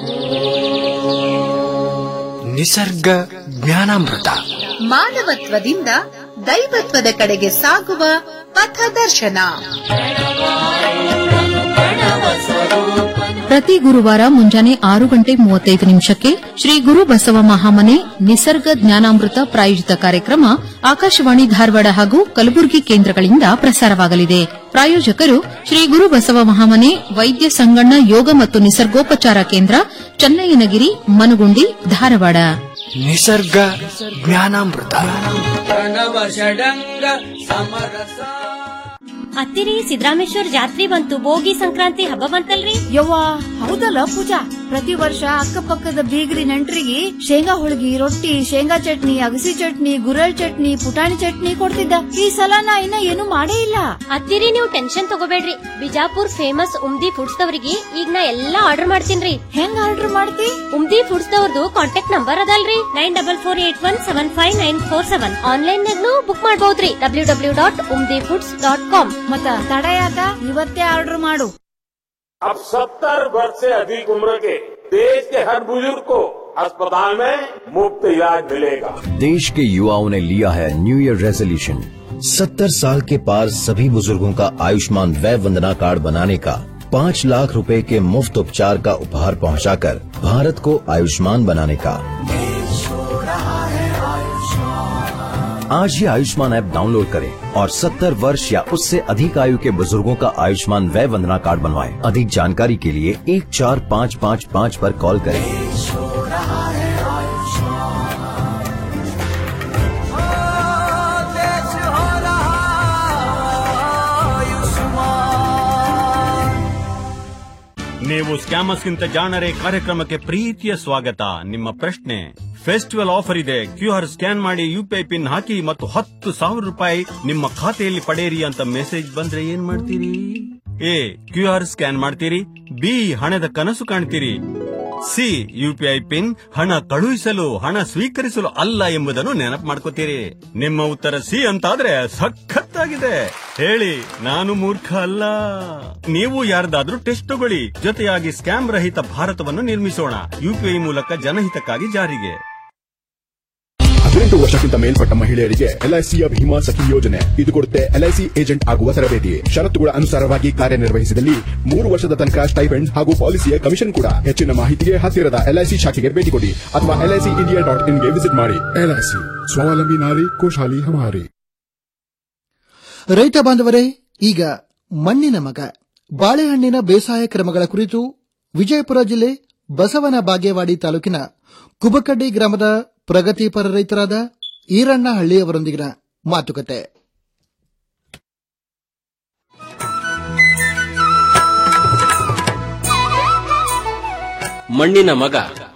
ನಿಸರ್ಗ ಜ್ಞಾನಾಮೃತ ಮಾನವತ್ವದಿಂದ ದೈವತ್ವದ ಕಡೆಗೆ ಸಾಗುವ ಪಥದರ್ಶನ ಪ್ರತಿ ಗುರುವಾರ ಮುಂಜಾನೆ ಆರು ಗಂಟೆ ಮೂವತ್ತೈದು ನಿಮಿಷಕ್ಕೆ ಶ್ರೀ ಗುರು ಬಸವ ಮಹಾಮನೆ ನಿಸರ್ಗ ಜ್ಞಾನಾಮೃತ ಪ್ರಾಯೋಜಿತ ಕಾರ್ಯಕ್ರಮ ಆಕಾಶವಾಣಿ ಧಾರವಾಡ ಹಾಗೂ ಕಲಬುರಗಿ ಕೇಂದ್ರಗಳಿಂದ ಪ್ರಸಾರವಾಗಲಿದೆ ಪ್ರಾಯೋಜಕರು ಶ್ರೀ ಗುರು ಬಸವ ಮಹಾಮನೆ ವೈದ್ಯ ಸಂಗಣ್ಣ ಯೋಗ ಮತ್ತು ನಿಸರ್ಗೋಪಚಾರ ಕೇಂದ್ರ ಚನ್ನಯ್ಯನಗಿರಿ ಮನಗುಂಡಿ ಧಾರವಾಡ ನಿಸರ್ಗ ಜ್ಞಾನಾಮೃತ ಅತ್ತಿರಿ ಸಿದ್ದರಾಮೇಶ್ವರ ಜಾತ್ರೆ ಬಂತು ಬೋಗಿ ಸಂಕ್ರಾಂತಿ ಹಬ್ಬ ಬಂತಲ್ರಿ ಯವ್ವಾ ಹೌದಲ್ಲ ಪೂಜಾ ಪ್ರತಿ ವರ್ಷ ಅಕ್ಕಪಕ್ಕದ ಬೀಗರಿ ನೆಂಟ್ರಿಗೆ ಶೇಂಗಾ ಹೋಳಿಗೆ ರೊಟ್ಟಿ ಶೇಂಗಾ ಚಟ್ನಿ ಅಗಸಿ ಚಟ್ನಿ ಗುರಳ್ ಚಟ್ನಿ ಪುಟಾಣಿ ಚಟ್ನಿ ಕೊಡ್ತಿದ್ದ ಈ ಸಲ ನಾ ಇನ್ನ ಏನು ಮಾಡೇ ಇಲ್ಲ ಅತ್ತಿರಿ ನೀವು ಟೆನ್ಷನ್ ತಗೋಬೇಡ್ರಿ ಬಿಜಾಪುರ್ ಫೇಮಸ್ ಉಮ್ದಿ ಫುಡ್ಸ್ ದವ್ರಿಗೆ ಈಗ ನಾ ಎಲ್ಲಾ ಆರ್ಡರ್ ಮಾಡ್ತೀನ್ರಿ ಹೆಂಗ್ ಆರ್ಡರ್ ಮಾಡ್ತಿ ಉಮ್ದಿ ಫುಡ್ಸ್ ದವ್ರದ್ದು ಕಾಂಟ್ಯಾಕ್ಟ್ ನಂಬರ್ ಅದಲ್ರಿ nine double four eight one seven five nine four seven online ನಾಗ್ನು ಬುಕ್ ಮಾಡಬಹುದ್ರಿ W W dot Umdi foods dot com ಮತ್ತ ತಡ ಯಾಕ ಇವತ್ತೇ ಆರ್ಡರ್ ಮಾಡು अब सत्तर वर्ष से अधिक उम्र के देश के हर बुजुर्ग को अस्पताल में मुफ्त इलाज मिलेगा देश के युवाओं ने लिया है न्यू ईयर रेजोल्यूशन सत्तर साल के पार सभी बुजुर्गों का आयुष्मान वय वंदना कार्ड बनाने का पाँच लाख रुपए के मुफ्त उपचार का उपहार पहुंचाकर भारत को आयुष्मान बनाने का आज ही आयुष्मान ऐप डाउनलोड करें और 70 वर्ष या उससे अधिक आयु के बुजुर्गों का आयुष्मान वय वंदना कार्ड बनवाएं। अधिक जानकारी के लिए एक चार पाँच पाँच पाँच पर कॉल करें ನೀವು ಸ್ಕ್ಯಾಮರ್ಸ್ಗಿಂತ ಜಾಣರೆ ಕಾರ್ಯಕ್ರಮಕ್ಕೆ ಪ್ರೀತಿಯ ಸ್ವಾಗತ ನಿಮ್ಮ ಪ್ರಶ್ನೆ ಫೆಸ್ಟಿವಲ್ ಆಫರ್ ಇದೆ ಕ್ಯೂ ಆರ್ ಸ್ಕ್ಯಾನ್ ಮಾಡಿ ಯುಪಿಐ ಪಿನ್ ಹಾಕಿ ಮತ್ತು ಹತ್ತು ಸಾವಿರ ರೂಪಾಯಿ ನಿಮ್ಮ ಖಾತೆಯಲ್ಲಿ ಪಡೆಯಿರಿ ಅಂತ ಮೆಸೇಜ್ ಬಂದ್ರೆ ಏನ್ ಮಾಡ್ತೀರಿ ಎ ಕ್ಯೂ ಆರ್ ಸ್ಕ್ಯಾನ್ ಮಾಡ್ತೀರಿ ಬಿ ಹಣದ ಕನಸು ಕಾಣ್ತೀರಿ ಸಿ ಯುಪಿಐ ಪಿನ್ ಹಣ ಕಳುಹಿಸಲು ಹಣ ಸ್ವೀಕರಿಸಲು ಅಲ್ಲ ಎಂಬುದನ್ನು ನೆನಪು ಮಾಡ್ಕೋತೀರಿ ನಿಮ್ಮ ಉತ್ತರ ಸಿ ಅಂತಾದ್ರೆ ಸಖತ್ತಾಗಿದೆ ಹೇಳಿ ನಾನು ಮೂರ್ಖ ಅಲ್ಲ ನೀವು ಯಾರ್ದಾದ್ರೂ ಟೆಸ್ಟ್ ತಗೊಳ್ಳಿ ಜೊತೆಯಾಗಿ ಸ್ಕ್ಯಾಮ್ ರಹಿತ ಭಾರತವನ್ನು ನಿರ್ಮಿಸೋಣ ಯುಪಿಐ ಮೂಲಕ ಜನಹಿತಕ್ಕಾಗಿ ಜಾರಿಗೆ ಹದಿನೆಂಟು ವರ್ಷಕ್ಕಿಂತ ಮೇಲ್ಪಟ್ಟ ಮಹಿಳೆಯರಿಗೆ ಎಲ್ಐಸಿಯ ಭೀಮಾ ಸಖಿ ಯೋಜನೆ ಇದು ಕೊಡುತ್ತೆ ಎಲ್ಐಸಿ ಏಜೆಂಟ್ ಆಗುವ ತರಬೇತಿ ಷರತ್ತುಗಳ ಅನುಸಾರವಾಗಿ ಕಾರ್ಯನಿರ್ವಹಿಸಿದಲ್ಲಿ ಮೂರು ವರ್ಷದ ತನಕ ಸ್ಟೈಪೆಂಡ್ ಹಾಗೂ ಪಾಲಿಸಿಯ ಕಮಿಷನ್ ಕೂಡ ಹೆಚ್ಚಿನ ಮಾಹಿತಿಗೆ ಹತ್ತಿರದ ಎಲ್ಐಸಿ ಶಾಖೆಗೆ ಭೇಟಿ ಕೊಡಿ ಅಥವಾ ಎಲ್ಐಸಿ ಇಂಡಿಯಾ ಡಾಟ್ ಇನ್ಗೆ ವಿಸಿಟ್ ಮಾಡಿ ಎಲ್ಐಸಿ ಸ್ವಾವಲಂಬಿ ನಾರಿ ಕೋಶಾಲಿ ಹಮಾರಿ ರೈತ ಬಾಂಧವರೇ ಈಗ ಮಣ್ಣಿನ ಮಗ ಬಾಳೆಹಣ್ಣಿನ ಬೇಸಾಯ ಕ್ರಮಗಳ ಕುರಿತು ವಿಜಯಪುರ ಜಿಲ್ಲೆ ಬಸವನ ಬಾಗೇವಾಡಿ ತಾಲೂಕಿನ ಕುಬಕಡ್ಡಿ ಗ್ರಾಮದ ಪ್ರಗತಿಪರ ರೈತರಾದ ಈರಣ್ಣ ಹಳ್ಳಿಯವರೊಂದಿಗಿನ ಮಾತುಕತೆ ಮಣ್ಣಿನ ಮಗ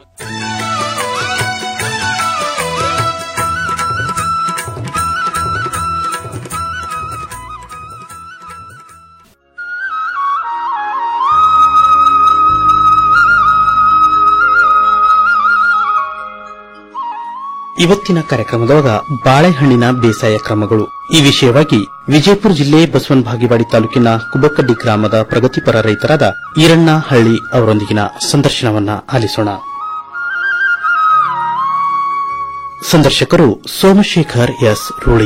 ಇವತ್ತಿನ ಕಾರ್ಯಕ್ರಮದೊಳಗ ಬಾಳೆಹಣ್ಣಿನ ಬೇಸಾಯ ಕ್ರಮಗಳು ಈ ವಿಷಯವಾಗಿ ವಿಜಯಪುರ ಜಿಲ್ಲೆ ಬಸವನ ಬಾಗೇವಾಡಿ ತಾಲೂಕಿನ ಕುಬಕಡ್ಡಿ ಗ್ರಾಮದ ಪ್ರಗತಿಪರ ರೈತರಾದ ಈರಣ್ಣ ಹಳ್ಳಿ ಅವರೊಂದಿಗಿನ ಸಂದರ್ಶನವನ್ನ ಆಲಿಸೋಣ ಸಂದರ್ಶಕರು ಸೋಮಶೇಖರ್ ಎಸ್ ರೂಳಿ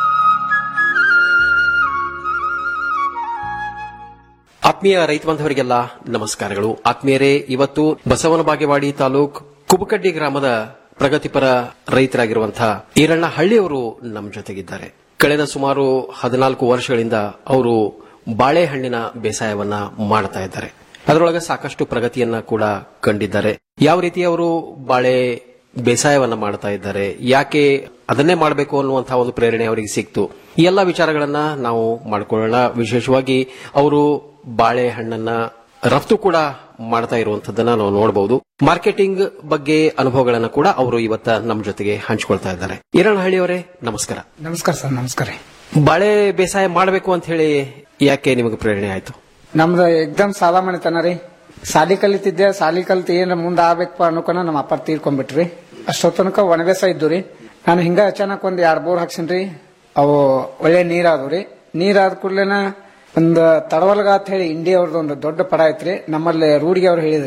ಆತ್ಮೀಯ ರೈತ ಬಾಂಧವರಿಗೆಲ್ಲ ನಮಸ್ಕಾರಗಳು ಆತ್ಮೀಯರೇ ಇವತ್ತು ಬಸವನ ಬಾಗೇವಾಡಿ ತಾಲೂಕ್ ಕುಬಕಡ್ಡಿ ಗ್ರಾಮದ ಪ್ರಗತಿಪರ ರೈತರಾಗಿರುವಂತಹ ಈರಣ್ಣ ಹಳ್ಳಿಯವರು ನಮ್ಮ ಜೊತೆಗಿದ್ದಾರೆ ಕಳೆದ ಸುಮಾರು ಹದಿನಾಲ್ಕು ವರ್ಷಗಳಿಂದ ಅವರು ಬಾಳೆಹಣ್ಣಿನ ಬೇಸಾಯವನ್ನ ಮಾಡ್ತಾ ಇದ್ದಾರೆ ಅದರೊಳಗೆ ಸಾಕಷ್ಟು ಪ್ರಗತಿಯನ್ನ ಕೂಡ ಕಂಡಿದ್ದಾರೆ ಯಾವ ರೀತಿ ಅವರು ಬಾಳೆ ಬೇಸಾಯವನ್ನ ಮಾಡ್ತಾ ಇದ್ದಾರೆ ಯಾಕೆ ಅದನ್ನೇ ಮಾಡಬೇಕು ಅನ್ನುವಂತಹ ಒಂದು ಪ್ರೇರಣೆ ಅವರಿಗೆ ಸಿಕ್ತು ಈ ಎಲ್ಲ ವಿಚಾರಗಳನ್ನ ನಾವು ಮಾಡ್ಕೊಳ್ಳೋಣ ವಿಶೇಷವಾಗಿ ಅವರು ಬಾಳೆಹಣ್ಣನ್ನ ರಫ್ತು ಕೂಡ ಮಾಡ್ತಾ ಇರುವಂತದ್ದನ್ನ ನಾವು ನೋಡಬಹುದು ಮಾರ್ಕೆಟಿಂಗ್ ಬಗ್ಗೆ ಅನುಭವಗಳನ್ನ ಕೂಡ ಅವರು ಇವತ್ತ ನಮ್ಮ ಜೊತೆಗೆ ಹಂಚಿಕೊಳ್ತಾ ಇದ್ದಾರೆ ಈರಣ್ಣಹಳ್ಳಿ ಅವರೇ ನಮಸ್ಕಾರ ನಮಸ್ಕಾರ ಸರ್ ನಮಸ್ಕಾರ ಬಾಳೆ ಬೇಸಾಯ ಮಾಡಬೇಕು ಅಂತ ಹೇಳಿ ಯಾಕೆ ನಿಮಗೆ ಪ್ರೇರಣೆ ಆಯ್ತು ನಮ್ದು ಎಕ್ದಮ್ ಸಾದಾ ಮನೆತನ ರೀ ಸಾಲಿ ಕಲಿತಿದ್ದೆ ಸಾಲಿ ಕಲಿತು ಏನ್ ಮುಂದೆ ಆಗ್ಬೇಕಪ್ಪ ಅನ್ಕೊಂಡ ನಮ್ಮ ಅಪ್ಪ ತೀರ್ಕೊಂಡ್ಬಿಟ್ರಿ ಅಷ್ಟೋ ತನಕ ಒಣಬೇಸ ಇದ್ದು ರೀ ನಾನು ಹಿಂಗ ಅಚಾನಕ್ ಒಂದ್ ಎರಡ್ ಬೋರ್ ಹಾಕ್ಸಿನ್ರಿ ಅವು ಒಳ್ಳೆ ನೀರ್ ಆದ್ವು ನೀರ್ ಆದ ಕೂಡ್ಲೇನ ಒಂದ್ ತಡವಲ್ಗ ಅಂತ ಹೇಳಿ ಇಂಡಿಯಾ ಅವ್ರದ್ದು ಒಂದು ದೊಡ್ಡ ಪಡ ಐತ್ರಿ ನಮ್ಮಲ್ಲಿ ರೂಢಿಗೆ ಅವ್ರು ಹೇಳಿದ್ರಿ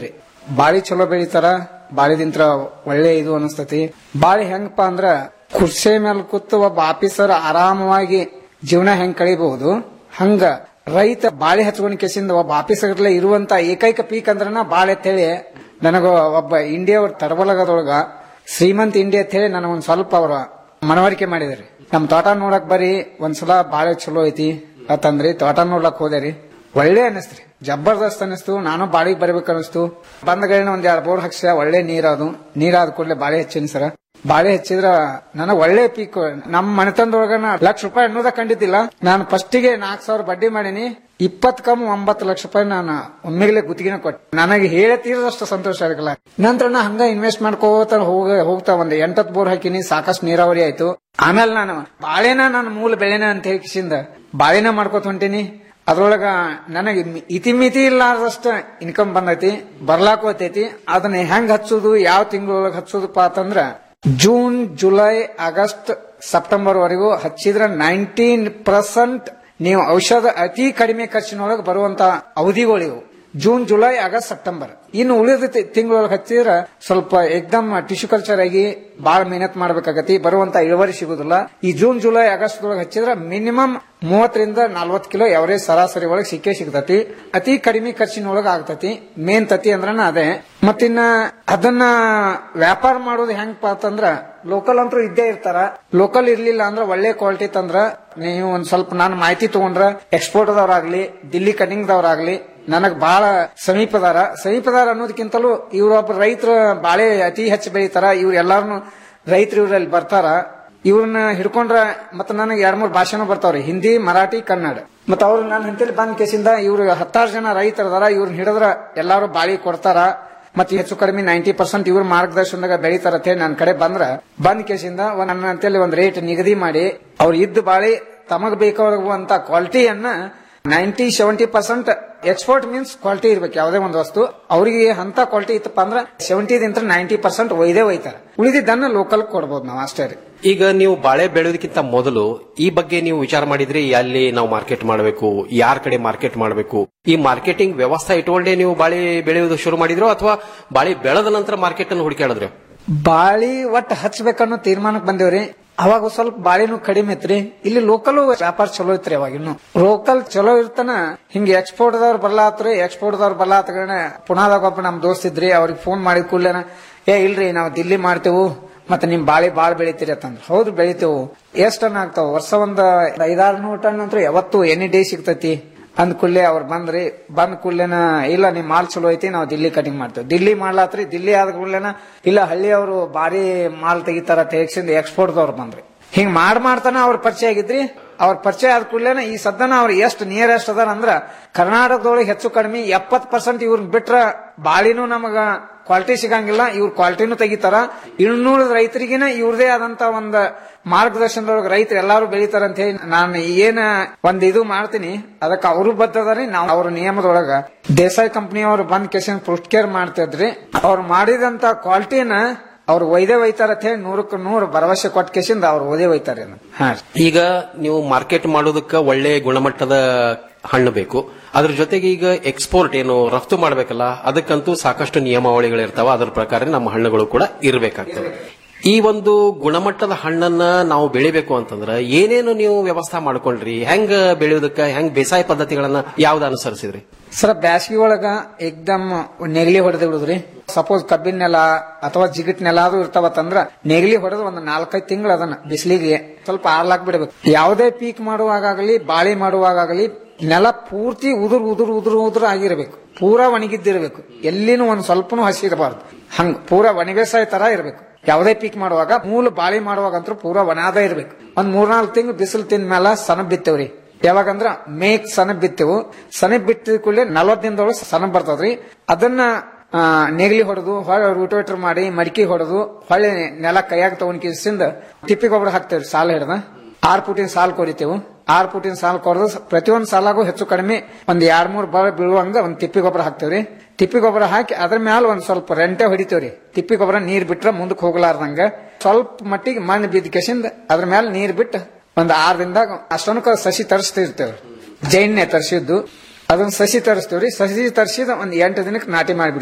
ಬಾಳಿ ಚಲೋ ಬೆಳಿತಾರ ಬಾಳಿದಿಂತ್ರ ಒಳ್ಳೆ ಇದು ಅನಸ್ತತಿ ಬಾಳಿ ಹೆಂಗಪ್ಪ ಅಂದ್ರ ಕುರ್ಚಿ ಮೇಲೆ ಕೂತು ಒಬ್ಬ ಆಫೀಸರ್ ಆರಾಮವಾಗಿ ಜೀವನ ಹೆಂಗ್ ಕಳಿಬಹುದು ಹಂಗ ರೈತ ಬಾಳೆ ಹಚ್ಕೊಂಡ್ ಕೆಸಿಂದ ಒಬ್ಬ ಆಫೀಸರ್ಲೆ ಇರುವಂತ ಏಕೈಕ ಪೀಕ್ ಅಂದ್ರನ ಬಾಳೆ ಅಂತೇಳಿ ನನಗ ಒಬ್ಬ ಇಂಡಿಯಾ ಅವ್ರ ತಡಬಲಗದೊಳಗ ಶ್ರೀಮಂತ್ ಇಂಡಿಯಾ ಅಂತ ಹೇಳಿ ನನಗೆ ಒಂದ್ ಸ್ವಲ್ಪ ಅವ್ರ ಮನವರಿಕೆ ಮಾಡಿದ್ರಿ ನಮ್ ತೋಟ ನೋಡಕ್ ಬರೀ ಒಂದ್ಸಲ ಬಾಳೆ ಚಲೋ ಐತಿ ಅಂತಂದ್ರಿ ತೋಟ ನೋಡ್ಲಕ್ ಹೋದೇರಿ ಒಳ್ಳೆ ಅನಿಸ್ತ್ರಿ ಜಬರ್ದಸ್ತ್ ಅನಿಸ್ತು ನಾನು ಬಾಳಿಗೆ ಬರ್ಬೇಕು ಅನಿಸ್ತು ಬಂದಗಳನ್ನ ಒಂದ್ ಎರಡ್ ಬೋರ್ ಹಾಕ್ಸ ಒಳ್ಳೆ ನೀರಾದು ನೀರಾದ ಕೂಡಲೇ ಬಾಳೆ ಹೆಚ್ಚಿನ ಸರ ಬಾಳೆ ಹೆಚ್ಚಿದ್ರ ನನಗ್ ಒಳ್ಳೆ ಪೀಕ್ ನಮ್ ಮನೆತನದೊಳಗ ನಾ ಲಕ್ಷ ರೂಪಾಯಿ ಅನ್ನೋದ ಕಂಡಿದ್ದಿಲ್ಲ ನಾನು ಫಸ್ಟಿಗೆ ನಾಲ್ಕು ಸಾವಿರ ಬಡ್ಡಿ ಮಾಡೀನಿ ಇಪ್ಪತ್ ಕಮ್ ಒಂಬತ್ತು ಲಕ್ಷ ರೂಪಾಯಿ ನಾನು ಒಮ್ಮೆಗಲೇ ಗುತ್ತಿಗೆನ ಕೊಟ್ಟೆ ನನಗೆ ಹೇಳ ತೀರದಷ್ಟು ಸಂತೋಷ ಆಗಲ್ಲ ನಂತರ ನಾ ಹಂಗ ಇನ್ವೆಸ್ಟ್ ಮಾಡ್ಕೋತ ಹೋಗ ಹೋಗ್ತಾ ಒಂದ್ ಎಂಟತ್ ಬೋರ್ ಹಾಕಿನಿ ಸಾಕಷ್ಟು ನೀರಾವರಿ ಆಯ್ತು ಆಮೇಲೆ ನಾನು ಬಾಳೆನ ನನ್ನ ಮೂಲ ಬೆಳೆನ ಅಂತ ಹೇಳಿಸಿಂದ ಬಾಳೆನ ಮಾಡ್ಕೋತ ಹೊಂಟೀನಿ ಅದ್ರೊಳಗ ನನಗೆ ಇತಿಮಿತಿ ಇಲ್ಲಾರ್ದಷ್ಟ ಇನ್ಕಮ್ ಬಂದೈತಿ ಬರ್ಲಾಕೋತೈತಿ ಅದನ್ನ ಹೆಂಗ್ ಹಚ್ಚೋದು ಯಾವ ತಿಂಗಳೊಳಗೆ ಹಚ್ಚೋದಪ್ಪ ಅಂತಂದ್ರ ಜೂನ್ ಜುಲೈ ಆಗಸ್ಟ್ ಸೆಪ್ಟೆಂಬರ್ ವರೆಗೂ ಹಚ್ಚಿದ್ರ ನೈನ್ಟೀನ್ ಪರ್ಸೆಂಟ್ ನೀವು ಔಷಧ ಅತಿ ಕಡಿಮೆ ಖರ್ಚಿನೊಳಗೆ ಬರುವಂತ ಅವಧಿಗಳಿವು ಜೂನ್ ಜುಲೈ ಆಗಸ್ಟ್ ಸೆಪ್ಟೆಂಬರ್ ಇನ್ನು ಉಳಿದ ತಿಂಗಳೊಳಗೆ ಹಚ್ಚಿದ್ರ ಸ್ವಲ್ಪ ಎಕ್ದಮ್ ಟಿಶ್ಯೂ ಕಲ್ಚರ್ ಆಗಿ ಬಾಳ ಮೆಹನತ್ ಮಾಡ್ಬೇಕಾಗತಿ ಬರುವಂತ ಇಳುವರಿ ಸಿಗುದಿಲ್ಲ ಈ ಜೂನ್ ಜುಲೈ ಆಗಸ್ಟ್ ಒಳಗೆ ಹಚ್ಚಿದ್ರ ಮಿನಿಮಮ್ ಮೂವತ್ತರಿಂದ ನಲ್ವತ್ ಕಿಲೋ ಎವರೇಜ್ ಸರಾಸರಿ ಒಳಗೆ ಸಿಕ್ಕೇ ಸಿಗ್ತತಿ ಅತಿ ಕಡಿಮೆ ಖರ್ಚಿನೊಳಗೆ ಆಗ್ತತಿ ಮೇನ್ ತತಿ ಅಂದ್ರನ ಅದೇ ಮತ್ತಿನ್ನ ಅದನ್ನ ವ್ಯಾಪಾರ ಮಾಡೋದು ಹೆಂಗಪ್ಪ ಅಂತಂದ್ರ ಲೋಕಲ್ ಅಂತೂ ಇದ್ದೇ ಇರ್ತಾರ ಲೋಕಲ್ ಇರ್ಲಿಲ್ಲ ಅಂದ್ರ ಒಳ್ಳೆ ಕ್ವಾಲಿಟಿ ತಂದ್ರ ನೀವು ಒಂದ್ ಸ್ವಲ್ಪ ನಾನು ಮಾಹಿತಿ ತಗೊಂಡ್ರ ಎಕ್ಸ್ಪೋರ್ಟ್ ದವ್ರಾಗ್ಲಿ ದಿಲ್ಲಿ ಕಟಿಂಗ್ ದವ್ರಾಗ್ಲಿ ನನಗ್ ಬಹಳ ಸಮೀಪದಾರ ಸಮೀಪದಾರ ಅನ್ನೋದಕ್ಕಿಂತಲೂ ಇವ್ರೊಬ್ಬ ರೈತರು ಬಾಳೆ ಅತಿ ಹೆಚ್ಚು ಬೆಳಿತಾರ ಇವ್ರು ಎಲ್ಲಾರು ರೈತರು ಇವ್ರಲ್ಲಿ ಬರ್ತಾರ ಇವ್ರನ್ನ ಹಿಡ್ಕೊಂಡ್ರ ಮತ್ತ ನನಗೆ ಎರಡ್ ಮೂರ್ ಭಾಷೆನೂ ಬರ್ತಾವ್ರಿ ಹಿಂದಿ ಮರಾಠಿ ಕನ್ನಡ ಮತ್ತ ಅವ್ರು ನನ್ನ ಹಿಂತಲ್ಲಿ ಬಂದ್ ಕೇಸಿಂದ ಇವ್ರು ಹತ್ತಾರು ಜನ ರೈತರದಾರ ಇವ್ರನ್ನ ಹಿಡಿದ್ರ ಎಲ್ಲಾರು ಬಾಳಿ ಕೊಡ್ತಾರ ಮತ್ತೆ ಹೆಚ್ಚು ಕಡಿಮೆ ನೈಂಟಿ ಪರ್ಸೆಂಟ್ ಇವ್ರ ಮಾರ್ಗದರ್ಶನದಾಗ ಬೆಳಿತಾರ ಅಂತ ಹೇಳಿ ನನ್ನ ಕಡೆ ಬಂದ್ರ ಬಂದ್ ಕೇಸಿಂದ ಒಂದ್ ನನ್ನ ಅಂತೇಳಿ ಒಂದ್ ರೇಟ್ ನಿಗದಿ ಮಾಡಿ ಅವ್ರು ಇದ್ದ ಬಾಳಿ ತಮಗ್ ಬೇಕಾಗುವಂತ ಕ್ವಾಲಿಟಿಯನ್ನ ninety seventy percent export means quality ಇರ್ಬೇಕು ಯಾವುದೇ ಒಂದು ವಸ್ತು ಅವರಿಗೆ ಅಂತ ಕ್ವಾಲಿಟಿ ಇತ್ತಪ್ಪ ಅಂದ್ರೆ ಸೆವೆಂಟಿದಿಂದ ನೈಂಟಿ ಪರ್ಸೆಂಟ್ ಒಯ್ದೇ ಒಯ್ತಾರೆ ಉಳಿದಿದ್ದನ್ನ ಲೋಕಲ್ ಕೊಡ್ಬೋದು ನಾವು ಅಷ್ಟೇ ರೀ ಈಗ ನೀವು ಬಾಳೆ ಬೆಳೆಯೋದಕ್ಕಿಂತ ಮೊದಲು ಈ ಬಗ್ಗೆ ನೀವು ವಿಚಾರ ಮಾಡಿದ್ರಿ ಎಲ್ಲಿ ನಾವು ಮಾರ್ಕೆಟ್ ಮಾಡಬೇಕು ಯಾರ ಕಡೆ ಮಾರ್ಕೆಟ್ ಮಾಡಬೇಕು ಈ ಮಾರ್ಕೆಟಿಂಗ್ ವ್ಯವಸ್ಥೆ ಇಟ್ಕೊಂಡೇ ನೀವು ಬಾಳೆ ಬೆಳೆಯೋದು ಶುರು ಮಾಡಿದ್ರು ಅಥವಾ ಬಾಳೆ ಬೆಳೆದ ನಂತರ ಮಾರ್ಕೆಟ್ ಅನ್ನು ಹುಡುಕಾಡಿದ್ರೆ ಬಾಳಿ ಒಟ್ಟು ಹಚ್ಬೇಕನ್ನೋ ತೀರ್ಮಾನಕ್ಕೆ ಬಂದೇವ್ರಿ ಅವಾಗ ಸ್ವಲ್ಪ ಬಾಳಿನೂ ಕಡಿಮೆ ಐತ್ರಿ ಇಲ್ಲಿ ಲೋಕಲ್ ವ್ಯಾಪಾರ ಚಲೋ ಐತ್ರಿ ಅವಾಗ ಇನ್ನು ಲೋಕಲ್ ಚಲೋ ಇರ್ತಾನ ಹಿಂಗ ಎಕ್ಸ್ಪೋರ್ಟ್ ದವ್ರು ಬರ್ಲಾತ್ರಿ ಎಕ್ಸ್ಪೋರ್ಟ್ ದವ್ರು ಬರ್ಲಾತ್ಗಣ ಪುನಾದಾಗ ಒಬ್ಬ ನಮ್ ದೋಸ್ತ್ ಇದ್ರಿ ಅವ್ರಿಗೆ ಫೋನ್ ಮಾಡಿದ ಕೂಡ್ಲೇನ ಏ ಇಲ್ರಿ ನಾವು ದಿಲ್ಲಿ ಮಾಡ್ತೇವು ಮತ್ತೆ ನಿಮ್ ಬಾಳಿ ಬಾಳ್ ಬೆಳಿತೀರಿ ಅಂತಂದ್ರ ಹೌದು ಬೆಳಿತೇವು ಎಷ್ಟ್ ಟನ್ ಆಗ್ತಾವ ವರ್ಷ ಒಂದ್ ಐದಾರು ನೂರು ಟನ್ ಅಂತೂ ಯಾವತ್ತು ಎನಿ ಡೇ ಸಿಗ್ತೈತಿ ಅಂದ್ ಕೂಡ್ಲೆ ಅವ್ರು ಬಂದ್ರಿ ಬಂದ್ ಕೂಡ್ಲೆನ ಇಲ್ಲ ನಿಮ್ ಮಾಲ್ ಚಲೋ ಐತಿ ನಾವು ದಿಲ್ಲಿ ಕಟಿಂಗ್ ಮಾಡ್ತೇವೆ ದಿಲ್ಲಿ ಮಾಡ್ಲಾತ್ರಿ ದಿಲ್ಲಿ ಆದ ಕೂಡ್ಲೆನ ಇಲ್ಲ ಹಳ್ಳಿ ಅವರು ಬಾರಿ ಮಾಲ್ ತೆಗಿತಾರ ತೆಗಿಸಿಂದ ಎಕ್ಸ್ಪೋರ್ಟ್ ದವ್ರು ಬಂದ್ರಿ ಹಿಂಗ್ ಮಾಡ್ ಮಾಡ್ತಾನ ಅವ್ರ ಪರಿಚಯ ಆಗಿದ್ರಿ ಅವ್ರ ಪರಿಚಯ ಆದ ಕೂಡ್ಲೇನ ಈ ಸದ್ದನ ಅವ್ರು ಎಷ್ಟು ನಿಯರೆಸ್ಟ್ ಅದಾರ ಅಂದ್ರ ಕರ್ನಾಟಕದೊಳಗೆ ಹೆಚ್ಚು ಕಡಿಮೆ ಎಪ್ಪತ್ ಪರ್ಸೆಂಟ್ ಇವ್ರನ್ನ ಬಿಟ್ರ ಬಾಳಿನೂ ನಮಗ ಕ್ವಾಲಿಟಿ ಸಿಗಂಗಿಲ್ಲ ಇವ್ರ ಕ್ವಾಲಿಟಿನೂ ತೆಗಿತಾರ ಇನ್ನೂರ ರೈತರಿಗಿನ ಇವ್ರದೇ ಆದಂತ ಒಂದ್ ಮಾರ್ಗದರ್ಶನದೊಳಗೆ ರೈತರು ಎಲ್ಲಾರು ಬೆಳಿತಾರ ಅಂತ ಹೇಳಿ ನಾನು ಏನ ಒಂದ್ ಇದು ಮಾಡ್ತೀನಿ ಅದಕ್ಕೆ ಅವರು ಬದ್ದದಾರಿ ನಾವು ಅವ್ರ ನಿಯಮದೊಳಗ ದೇಸಾಯಿ ಕಂಪನಿಯವರು ಬಂದ್ ಕೆಸನ್ ಪುಸ್ಟ್ ಕೇರ್ ಮಾಡ್ತಿದ್ರಿ ಅವ್ರು ಮಾಡಿದಂತ ಕ್ವಾಲಿಟಿನ ಅವ್ರು ಒಯ್ದೇ ಒಯ್ತಾರ ಅಂತ ಹೇಳಿ ನೂರಕ್ಕೆ ನೂರು ಭರವಸೆ ಕೊಟ್ಟ ಕೆಸಿಂದ ಅವ್ರು ಓದೇ ಒಯ್ತಾರೆ ಹಾ ಈಗ ನೀವು ಮಾರ್ಕೆಟ್ ಮಾಡೋದಕ್ಕೆ ಒಳ್ಳೆ ಗುಣಮಟ್ಟದ ಹಣ್ಣು ಬೇಕು ಅದ್ರ ಜೊತೆಗೆ ಈಗ ಎಕ್ಸ್ಪೋರ್ಟ್ ಏನು ರಫ್ತು ಮಾಡಬೇಕಲ್ಲ ಅದಕ್ಕಂತೂ ಸಾಕಷ್ಟು ನಿಯಮಾವಳಿಗಳಿರ್ತಾವ ಅದ್ರ ಪ್ರಕಾರ ನಮ್ಮ ಹಣ್ಣುಗಳು ಕೂಡ ಇರಬೇಕಾಗ್ತವೆ ಈ ಒಂದು ಗುಣಮಟ್ಟದ ಹಣ್ಣನ್ನ ನಾವು ಬೆಳಿಬೇಕು ಅಂತಂದ್ರೆ ಏನೇನು ನೀವು ವ್ಯವಸ್ಥೆ ಮಾಡ್ಕೊಂಡ್ರಿ ಹೆಂಗ್ ಬೆಳೆಯೋದಕ್ಕ ಹೆಂಗ್ ಬೇಸಾಯ ಪದ್ಧತಿಗಳನ್ನ ಯಾವ್ದು ಅನುಸರಿಸಿದ್ರಿ ಸರ್ ಬ್ಯಾಸಗಿ ಒಳಗ ಏಕ್ದಮ್ ನೆಗಲಿ ಹೊಡೆದು ಬಿಡುದ್ರಿ ಸಪೋಸ್ ಕಬ್ಬಿನ ನೆಲ ಅಥವಾ ಜಿಗಿಟ್ ನೆಲ ಅದು ಇರ್ತಾವತ್ತಂದ್ರ ನೆಗಲಿ ಹೊಡೆದು ಒಂದು ನಾಲ್ಕೈದು ತಿಂಗಳು ಅದನ್ನ ಬಿಸಿಲಿಗೆ ಸ್ವಲ್ಪ ಆರ್ಲಾಕ್ ಬಿಡಬೇಕು ಯಾವುದೇ ಪೀಕ್ ಮಾಡುವಾಗಲಿ ಬಾಳಿ ಮಾಡುವಾಗಲಿ ನೆಲ ಪೂರ್ತಿ ಉದುರು ಉದುರು ಉದುರು ಉದುರು ಆಗಿರ್ಬೇಕು ಪೂರಾ ಒಣಗಿದ್ದಿರ್ಬೇಕು ಎಲ್ಲಿನೂ ಒಂದ್ ಸ್ವಲ್ಪನೂ ಹಸಿ ಇರಬಾರ್ದು ಹಂಗ ಪೂರಾ ಒಣಬೇಸಾಯ ತರ ಇರ್ಬೇಕು ಯಾವುದೇ ಪೀಕ್ ಮಾಡುವಾಗ ಮೂಲ ಬಾಳಿ ಮಾಡುವಾಗಂತೂ ಪೂರಾ ಒಣಾದ ಇರ್ಬೇಕು ಒಂದ್ ಮೂರ್ನಾಲ್ಕು ತಿಂಗಳು ಬಿಸಿಲು ತಿಂದ ಮೇಲೆ ಸನಬ್ ಬಿತ್ತೇವ್ರಿ ಯಾವಾಗಂದ್ರ ಮೇಕ್ ಸನಬ್ ಬಿತ್ತೆವು ಸನಬ್ ಬಿತ್ತಿದ ಕೂಡಲೇ ನಲ್ವತ್ ದಿನದೊಳಗೆ ಸನಬ್ ಬರ್ತದ್ರಿ ಅದನ್ನ ಆ, ನೆಗಲಿ ಹೊಡೆದು ಹೊಳೆ ರೂಟೋವೇಟರ್ ಮಾಡಿ ಮಡಿಕೆ ಹೊಡೆದು ಹೊಳೆ ನೆಲ ಕೈಯಾಗ ತಗೊಂಡ್ ಕಿಸಿಂದ ತಿಪ್ಪಿ ಗೊಬ್ಬರ ಹಾಕ್ತೇವ್ರಿ ಸಾಲ ಹಿಡ್ದ ಆರ್ ಫುಟಿನ ಸಾಲ್ ಕೊರಿತೇವು ಆರ್ ಫುಟಿನ ಸಾಲ್ ಕೊರೆದು ಪ್ರತಿಯೊಂದ್ ಸಾಲಾಗೂ ಹೆಚ್ಚು ಕಡಿಮೆ ಒಂದ್ ಎರಡ್ ಮೂರ್ ಬಳ ಬೀಳುವಂಗ ಒಂದ್ ತಿಪ್ಪಿ ಗೊಬ್ಬರ ಹಾಕ್ತೇವ್ರಿ ತಿಪ್ಪಿ ಗೊಬ್ಬರ ಹಾಕಿ ಅದ್ರ ಮ್ಯಾಲ ಒಂದ್ ಸ್ವಲ್ಪ ರೆಂಟೆ ಹೊಡಿತೇವ್ರಿ ತಿಪ್ಪಿ ಗೊಬ್ಬರ ನೀರ್ ಬಿಟ್ರ ಮುಂದಕ್ಕೆ ಹೋಗ್ಲಾರ್ದಂಗ ಸ್ವಲ್ಪ ಮಟ್ಟಿಗೆ ಮಣ್ಣು ಬಿದ್ದ ಕೆಸಿಂದ ಅದ್ರ ಮ್ಯಾಲ ನೀರ್ ಬಿಟ್ಟು ಒಂದ್ ಆರ್ ದಿನದಾಗ ಅಷ್ಟೊನಕ ಸಸಿ ತರಿಸ್ತಿರ್ತೇವ್ರಿ ಜೈನ್ನೆ ತರಿಸಿದ್ದು ಅದನ್ನ ಸಸಿ ತರಿಸ್ತೇವ್ರಿ ಸಸಿ ತರಿಸಿದ ಒಂದ್ ಎಂಟು ದಿನಕ್ಕೆ ನಾಟಿ ಮಾಡಿಬಿಡ್ತೇವ್ರಿ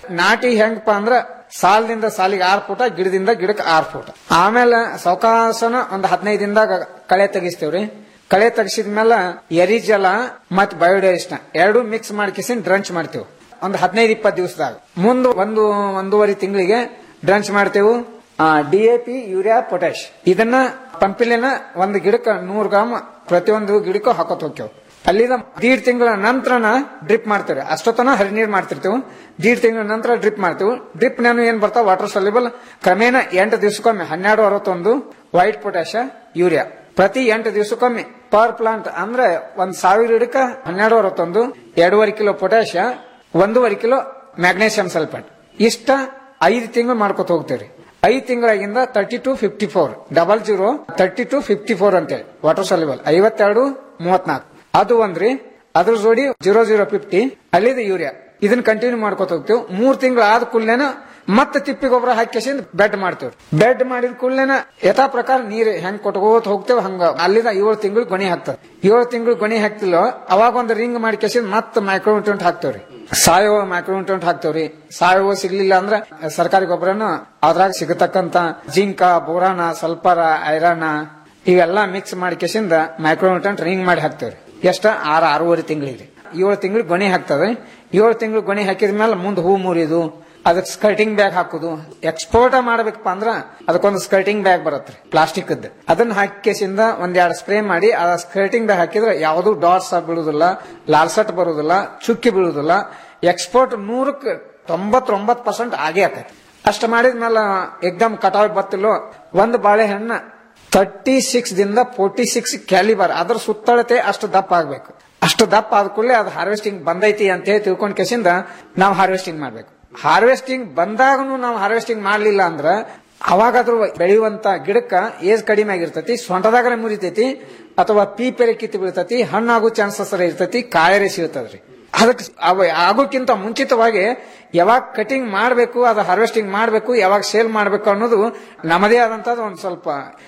ನಾಟಿ ಹೆಂಗಪ್ಪ ಅಂದ್ರ ಸಾಲದಿಂದ ಸಾಲಿಗೆ ಆರ್ ಫೂಟ ಗಿಡದಿಂದ ಗಿಡಕ್ಕೆ ಆರ್ ಫೂಟ ಆಮೇಲೆ ಸಾವಕಾಸನ ಒಂದ್ ಹದಿನೈದು ದಿನದಾಗ ಕಳೆ ತೆಗಿಸ್ತೇವ್ರಿ ಕಳೆ ತೆಗಿಸಿದ್ಮೇಲೆ ಎರಿ ಜಲ ಮತ್ ಬಯೋಡೈಸ್ನ ಎರಡು ಮಿಕ್ಸ್ ಮಾಡ್ಕಿಸಿ ಡ್ರಂಚ್ ಮಾಡ್ತೇವೆ ಒಂದ್ ಹದಿನೈದು ಇಪ್ಪತ್ತು ದಿವಸದಾಗ ಮುಂದ್ ಒಂದು ಒಂದೂವರೆ ತಿಂಗಳಿಗೆ ಡ್ರಂಚ್ ಮಾಡ್ತೇವೆ D A P urea potash ಇದನ್ನ ಪಂಪಿಲಿನ ಒಂದು ಗಿಡಕ್ಕೆ ನೂರು ಗ್ರಾಮ್ ಪ್ರತಿಯೊಂದು ಗಿಡಕ್ಕೂ ಹಾಕೋತ್ ಹೋಗ್ತೇವೆ ಅಲ್ಲಿದ ದೀಡ್ ತಿಂಗಳ ನಂತರನ ಡ್ರಿಪ್ ಮಾಡ್ತೇವೆ ಅಷ್ಟೊತ್ತನ ಹರಿನೀರ್ ಮಾಡ್ತಿರ್ತೇವೆ ದೀಡ್ ತಿಂಗಳ ನಂತರ ಡ್ರಿಪ್ ಮಾಡ್ತೇವೆ ಡ್ರಿಪ್ ನಾನು ಏನ್ ಬರ್ತಾವ ವಾಟರ್ ಸೊಲ್ಯೂಬಲ್ ಕ್ರಮೇಣ ಎಂಟು ದಿವಸಕ್ಕೊಮ್ಮೆ ಹನ್ನೆರಡು ಅರವತ್ತೊಂದು ವೈಟ್ ಪೊಟ್ಯಾಶ ಯೂರಿಯಾ ಪ್ರತಿ ಎಂಟು ದಿವಸಕ್ಕೊಮ್ಮೆ ಪರ್ ಪ್ಲಾಂಟ್ ಅಂದ್ರೆ ಒಂದ್ ಸಾವಿರ ಗಿಡಕ್ಕೆ ಹನ್ನೆರಡು ಅರವತ್ತೊಂದು ಎರಡೂವರೆ ಕಿಲೋ ಪೊಟ್ಯಾಶ ಒಂದೂವರೆ ಕಿಲೋ ಮ್ಯಾಗ್ನೇಷಿಯಂ ಸಲ್ಫೇಟ್ ಇಷ್ಟ ಐದು ತಿಂಗಳು ಮಾಡ್ಕೊತ ಹೋಗ್ತೇವ್ರಿ ಐದು ತಿಂಗಳಾಗಿಂದ thirty two fifty four double zero thirty two fifty four ಅಂತೇಳಿ ವಾಟರ್ ಸೊಲ್ಯೂಬಲ್ ಐವತ್ತೆರಡು ಮೂವತ್ನಾಲ್ಕು ಅದು ಒಂದ್ರಿ ಅದ್ರ ಜೋಡಿ ಜೀರೋ ಜೀರೋ ಫಿಫ್ಟಿ ಅಲ್ಲಿದ ಯೂರಿಯಾ ಇದನ್ನ ಕಂಟಿನ್ಯೂ ಮಾಡ್ಕೊತ ಹೋಗ್ತೇವೆ ಮೂರ್ ತಿಂಗಳು ಆದ ಕೂಡಲೇನ ಮತ್ತೆ ತಿಪ್ಪಿ ಗೊಬ್ಬರ ಹಾಕಿಸಿಂದ ಬೆಡ್ ಮಾಡ್ತೇವೆ ಬೆಡ್ ಮಾಡಿದ ಕೂಡಲೇನ ಯಥಾ ಪ್ರಕಾರ ನೀರ್ ಹೆಂಗ್ ಕೊಟ್ಕೋತ ಹೋಗ್ತೇವೆ ಹಂಗ ಅಲ್ಲಿದ ಏಳು ತಿಂಗಳು ಗೊಣಿ ಹಾಕ್ತದೆ ಏಳು ತಿಂಗಳು ಗೊಣಿ ಹಾಕ್ತಿಲ್ಲೋ ಅವಾಗ ಒಂದು ರಿಂಗ್ ಮಾಡ್ಕೇಸಿಂದ ಮತ್ತೆ ಮೈಕ್ರೋನ್ಯೂಟ್ರೆಂಟ್ ಹಾಕ್ತೇವ್ರಿ ಸಾವಯವ ಮೈಕ್ರೋನ್ಯೂಟ್ರೆಂಟ್ ಹಾಕ್ತೇವ್ರಿ ಸಾವಯವ ಸಿಗ್ಲಿಲ್ಲ ಅಂದ್ರ ಸರ್ಕಾರಿ ಗೊಬ್ಬರನ ಅದ್ರಾಗ ಸಿಗತಕ್ಕಂತ ಜಿಂಕ ಬೋರಾನ ಸಲ್ಫರ ಐರನ್ ಇವೆಲ್ಲ ಮಿಕ್ಸ್ ಮಾಡ್ಕೇಸಿಂದ ಮೈಕ್ರೋನ್ಯೂಟ್ರೆಂಟ್ ರಿಂಗ್ ಮಾಡಿ ಹಾಕ್ತೇವ್ರಿ ಎಷ್ಟ ಆರು ಆರೂವರೆ ತಿಂಗಳಿಗೆ ಏಳು ತಿಂಗಳು ಗೊಣಿ ಹಾಕ್ತದೆ ಏಳು ತಿಂಗಳು ಗೊಣಿ ಹಾಕಿದ ಮೇಲೆ ಮುಂದೆ ಹೂ ಮುರಿದು ಅದಕ್ಕೆ ಸ್ಕರ್ಟಿಂಗ್ ಬ್ಯಾಗ್ ಹಾಕುದು ಎಕ್ಸ್ಪೋರ್ಟ್ ಮಾಡ್ಬೇಕಪ್ಪ ಅಂದ್ರ ಅದಕ್ಕೊಂದು ಸ್ಕರ್ಟಿಂಗ್ ಬ್ಯಾಗ್ ಬರುತ್ತೆ ಪ್ಲಾಸ್ಟಿಕ್ ಅದನ್ನ ಹಾಕಿಸಿಂದ ಒಂದ್ ಎರಡು ಸ್ಪ್ರೇ ಮಾಡಿ ಆ ಸ್ಕರ್ಟಿಂಗ್ ಬ್ಯಾಗ್ ಹಾಕಿದ್ರೆ ಯಾವುದು ಡಾಟ್ಸ್ ಬೀಳುದಿಲ್ಲ ಲಾಲ್ಸಟ್ ಬರುದಿಲ್ಲ ಚುಕ್ಕಿ ಬೀಳುದಿಲ್ಲ ಎಕ್ಸ್ಪೋರ್ಟ್ ನೂರಕ್ಕೆ ತೊಂಬತ್ತೊಂಬತ್ ಪರ್ಸೆಂಟ್ ಆಗೇ ಆಕೈತಿ ಅಷ್ಟ ಮಾಡಿದ್ಮೇಲೆ ಎಕ್ದಮ್ ಕಟಾವ್ ಬತ್ತಿಲ್ಲೋ ಒಂದು ಬಾಳೆಹಣ್ಣ ತರ್ಟಿ ಸಿಕ್ಸ್ ದಿಂದ ಫೋರ್ಟಿ ಸಿಕ್ಸ್ ಕ್ಯಾಲಿಬರ್ ಅದ್ರ ಸುತ್ತಳತೆ ಅಷ್ಟು ದಪ್ಪ ಆಗ್ಬೇಕು ಅಷ್ಟು ದಪ್ಪ ಆದ ಕೂಡಲೇ ಅದು ಹಾರ್ವೆಸ್ಟಿಂಗ್ ಬಂದೈತಿ ಅಂತ ಹೇಳಿ ತಿಳ್ಕೊಂಡ್ ಕೆಸಿಂದ ನಾವು ಹಾರ್ವೆಸ್ಟಿಂಗ್ ಮಾಡ್ಬೇಕು ಹಾರ್ವೆಸ್ಟಿಂಗ್ ಬಂದಾಗನು ನಾವು ಹಾರ್ವೆಸ್ಟಿಂಗ್ ಮಾಡ್ಲಿಲ್ಲ ಅಂದ್ರ ಅವಾಗಾದ್ರೂ ಬೆಳೆಯುವಂತ ಗಿಡಕ್ಕ ಏಜ್ ಕಡಿಮೆ ಆಗಿರ್ತೈತಿ ಸೊಂಟದಾಗರೆ ಮುರಿತೈತಿ ಅಥವಾ ಪೀಪೆರೆ ಕಿತ್ತು ಬೀಳ್ತೈತಿ ಹಣ್ಣಾಗೋ ಚಾನ್ಸಸ್ ಇರ್ತೈತಿ ಕಾಯರೆ ಸಿಗ್ತದ್ರಿ ಅದಕ್ಕೆ ಅವ ಆಗೋಕ್ಕಿಂತ ಮುಂಚಿತವಾಗಿ ಯಾವಾಗ ಕಟಿಂಗ್ ಮಾಡಬೇಕು ಅದು ಹಾರ್ವೆಸ್ಟಿಂಗ್ ಮಾಡಬೇಕು ಯಾವಾಗ ಸೇಲ್ ಮಾಡಬೇಕು ಅನ್ನೋದು ನಮ್ಮದೇ ಆದಂತದ್ದು ಒಂದ್ ಸ್ವಲ್ಪ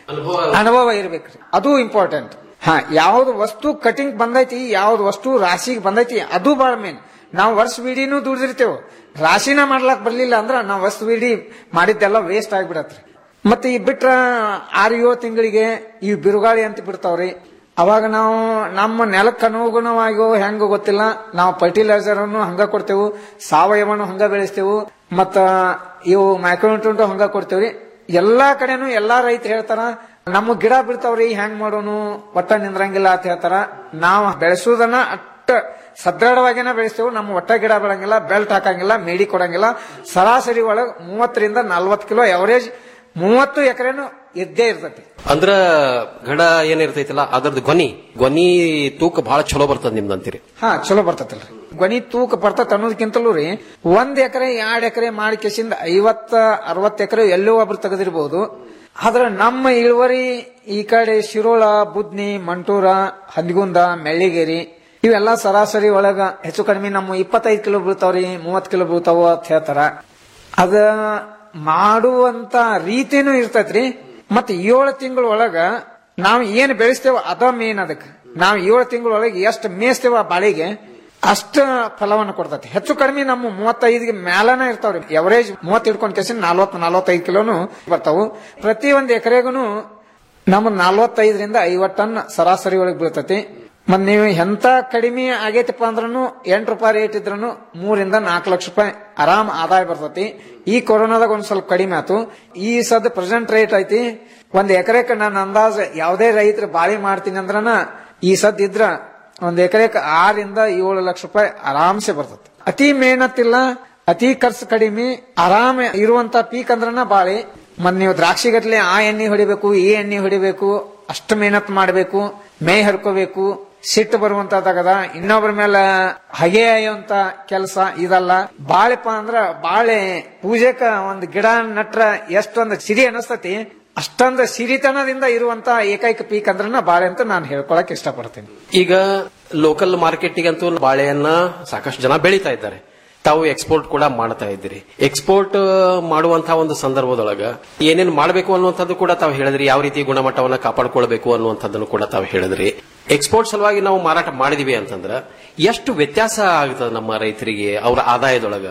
ಅನುಭವ ಇರ್ಬೇಕ್ರಿ ಅದು ಇಂಪಾರ್ಟೆಂಟ್ ಹಾ ಯಾವ್ದು ವಸ್ತು ಕಟಿಂಗ್ ಬಂದೈತಿ ಯಾವ್ದು ವಸ್ತು ರಾಶಿಗೆ ಬಂದೈತಿ ಅದು ಬಹಳ ಮೇನ್ ನಾವು ವರ್ಷ ಬಿಡಿನೂ ದುಡಿದಿರ್ತೇವೆ ರಾಶಿನ ಮಾಡ್ಲಾಕ್ ಬರ್ಲಿಲ್ಲ ಅಂದ್ರ ನಾವು ವರ್ಷ ಬಿಡಿ ಮಾಡಿದ್ದೆಲ್ಲ ವೇಸ್ಟ್ ಆಗ್ಬಿಡತ್ರಿ ಮತ್ತೆ ಈ ಬಿಟ್ರ ಆರು ಏಳು ತಿಂಗಳಿಗೆ ಈ ಬಿರುಗಾಳಿ ಅಂತ ಬಿಡ್ತಾವ್ರಿ ಅವಾಗ ನಾವು ನಮ್ಮ ನೆಲಕ್ಕೆ ಅನುಗುಣವಾಗಿಯೋ ಹೆಂಗ ಗೊತ್ತಿಲ್ಲ ನಾವು ಫರ್ಟಿಲೈಸರ್ ಅನ್ನು ಹಂಗ ಕೊಡ್ತೇವು ಸಾವಯವನು ಹಂಗ ಬೆಳೆಸ್ತೇವು ಮತ್ತ ಇವು ಮೈಕ್ರೋನ್ಯೂಟ್ರೆಂಟ್ ಹಂಗ ಕೊಡ್ತೇವ್ರಿ ಎಲ್ಲಾ ಕಡೆನೂ ಎಲ್ಲಾ ರೈತರು ಹೇಳ್ತಾರ ನಮ್ಮ ಗಿಡ ಬಿಡ್ತಾವ್ರಿ ಹೆಂಗ್ ಮಾಡೋನು ಒಟ್ಟ ನಿಂದ್ರಂಗಿಲ್ಲ ಅಂತ ಹೇಳ್ತಾರ ನಾವು ಬೆಳೆಸುವುದನ್ನ ಅಟ್ಟ ಸದೃಢವಾಗಿನ ಬೆಳೆಸ್ತೇವೆ ನಮ್ಮ ಒಟ್ಟ ಗಿಡ ಬೆಳಂಗಿಲ್ಲ ಬೆಲ್ಟ್ ಹಾಕಂಗಿಲ್ಲ ಮೇಡಿ ಕೊಡಂಗಿಲ್ಲ ಸರಾಸರಿ ಒಳಗ್ ಮೂವತ್ತರಿಂದ ನಲ್ವತ್ತು ಕಿಲೋ ಎವರೇಜ್ ಮೂವತ್ತು ಎಕರೆನು ಇದ್ದೇ ಇರ್ತೈತಿ ಅಂದ್ರ ಘಡ ಏನಿರ್ತೈತಲ್ಲ ಅದರದ್ದು ಗೊನಿ ಗೊನಿ ತೂಕ ಬಹಳ ಚಲೋ ಬರ್ತದ ನಿಮ್ದಂತೀರಿ ಹಾ ಚಲೋ ಬರ್ತೈತಲ್ರಿ ಗೊನಿ ತೂಕ ಬರ್ತೈತೆ ಅನ್ನೋದಕ್ಕಿಂತಲೂ ರೀ ಒಂದ್ ಎಕರೆ ಎರಡ್ ಎಕರೆ ಮಾಡಿ ಕೆಸಿಂದ ಐವತ್ತ ಅರವತ್ ಎಕರೆ ಎಲ್ಲೋ ಒಬ್ರು ತೆಗೆದಿರ್ಬೋದು ಆದ್ರ ನಮ್ಮ ಇಳುವರಿ ಈ ಕಡೆ ಶಿರೋಳ ಬುದ್ನಿ ಮಂಟೂರ ಹಂದಿಗುಂದ ಮೆಳ್ಳಿಗೇರಿ ಇವೆಲ್ಲ ಸರಾಸರಿ ಒಳಗ ಹೆಚ್ಚು ಕಡಿಮೆ ನಮ್ಮ ಇಪ್ಪತ್ತೈದು ಕಿಲೋ ಬೀಳ್ತಾವ್ರಿ ಮೂವತ್ ಕಿಲೋ ಬೀಳ್ತಾವ ಅಂತ ಹೇಳ್ತಾರ ಅದ ಮಾಡುವಂತ ರೀತಿನೂ ಇರ್ತೈತ್ರಿ ಮತ್ ಏಳು ತಿಂಗಳ ಒಳಗ ನಾವ್ ಏನ್ ಬೆಳೆಸ್ತೇವ ಅದ ಮೇನ್ ಅದಕ್ಕೆ ನಾವ್ ಏಳು ತಿಂಗಳ ಒಳಗೆ ಎಷ್ಟು ಮೇಯಿಸ್ತೇವ ಆ ಬಾಳಿಗೆ ಅಷ್ಟ ಫಲವನ್ನು ಕೊಡ್ತೈತಿ ಹೆಚ್ಚು ಕಡಿಮೆ ನಮ್ಮ ಮೂವತ್ತೈದಿಗೆ ಮ್ಯಾಲನ ಇರ್ತಾವ್ರಿ ಎವರೇಜ್ ಮೂವತ್ ಹಿಡ್ಕೊಂಡ್ ಕೆಸಿ ನಲ್ವತ್ ನಲ್ವತ್ತೈದು ಕಿಲೋನು ಬರ್ತಾವು ಪ್ರತಿ ಒಂದ್ ಎಕರೆಗೂ ನಮ್ಮ ನಲ್ವತ್ತೈದರಿಂದ ಐವತ್ತು ಟನ್ ಸರಾಸರಿ ಒಳಗೆ ಬೀಳ್ತೈತಿ ಮತ್ ನೀವು ಎಂತ ಕಡಿಮೆ ಆಗೈತಪ್ಪ ಅಂದ್ರೂ ಎಂಟು ರೂಪಾಯಿ ರೇಟ್ ಇದ್ರೂ ಮೂರಿಂದ ನಾಲ್ಕು ಲಕ್ಷ ರೂಪಾಯಿ ಆರಾಮ್ ಆದಾಯ ಬರ್ತೈತಿ ಈ ಕೊರೋನಾದಾಗ ಒಂದ್ ಸ್ವಲ್ಪ ಕಡಿಮೆ ಆತು ಈ ಸದ್ ಪ್ರೆಸೆಂಟ್ ರೇಟ್ ಐತಿ ಒಂದ್ ಎಕರೆಕ್ ನನ್ನ ಅಂದಾಜ್ ಯಾವ್ದೇ ರೈತರು ಬಾಳಿ ಮಾಡ್ತೀನಿ ಅಂದ್ರನ ಈ ಸದ್ ಇದ್ರ ಒಂದ್ ಎಕರೆಕ್ ಆರಿಂದ ಏಳು ಲಕ್ಷ ರೂಪಾಯಿ ಆರಾಮ್ಸೆ ಬರ್ತೈತಿ ಅತಿ ಮೇಹನತ್ತಿಲ್ಲ ಅತಿ ಖರ್ಚು ಕಡಿಮೆ ಆರಾಮ ಇರುವಂತ ಪೀಕ್ ಅಂದ್ರನ ಬಾಳಿ ಮತ್ ನೀವು ದ್ರಾಕ್ಷಿ ಗಟ್ಲೆ ಆ ಎಣ್ಣೆ ಹೊಡಿಬೇಕು ಈ ಎಣ್ಣೆ ಹೊಡಿಬೇಕು ಅಷ್ಟು ಮೇಹನತ್ ಮಾಡಬೇಕು ಮೇ ಹರ್ಕೋಬೇಕು ಸಿಟ್ಟು ಬರುವಂತದಾಗದ ಇನ್ನೊಬ್ಬರ ಮೇಲೆ ಹಗೆ ಅಯ್ಯುವಂತ ಕೆಲಸ ಇದಲ್ಲ ಬಾಳೆಪ್ಪ ಅಂದ್ರ ಬಾಳೆ ಪೂಜೆಕ ಒಂದ್ ಗಿಡ ನಟ್ರ ಎಷ್ಟೊಂದು ಸಿರಿ ಅನಸ್ತತಿ ಅಷ್ಟೊಂದು ಸಿರಿತನದಿಂದ ಇರುವಂತ ಏಕೈಕ ಪೀಕ್ ಅಂದ್ರನ ಬಾಳೆ ಅಂತ ನಾನು ಹೇಳ್ಕೊಳಕ್ ಇಷ್ಟಪಡ್ತೀನಿ ಈಗ ಲೋಕಲ್ ಮಾರ್ಕೆಟಿಗಂತೂ ಬಾಳೆಯನ್ನ ಸಾಕಷ್ಟು ಜನ ಬೆಳೀತಾ ಇದ್ದಾರೆ ತಾವು ಎಕ್ಸ್ಪೋರ್ಟ್ ಕೂಡ ಮಾಡ್ತಾ ಇದ್ದೀರಿ ಎಕ್ಸ್ಪೋರ್ಟ್ ಮಾಡುವಂತಹ ಒಂದು ಸಂದರ್ಭದೊಳಗ ಏನೇನ್ ಮಾಡಬೇಕು ಅನ್ನುವಂಥದ್ದು ಕೂಡ ತಾವು ಹೇಳಿದ್ರಿ ಯಾವ ರೀತಿ ಗುಣಮಟ್ಟವನ್ನ ಕಾಪಾಡ್ಕೊಳ್ಬೇಕು ಅನ್ನುವಂಥದ್ದನ್ನು ಕೂಡ ತಾವು ಹೇಳಿದ್ರಿ ಎಕ್ಸ್ಪೋರ್ಟ್ ಸಲುವಾಗಿ ನಾವು ಮಾರಾಟ ಮಾಡಿದಿವಿ ಅಂತಂದ್ರ ಎಷ್ಟು ವ್ಯತ್ಯಾಸ ಆಗ್ತದೆ ನಮ್ಮ ರೈತರಿಗೆ ಅವರ ಆದಾಯದೊಳಗ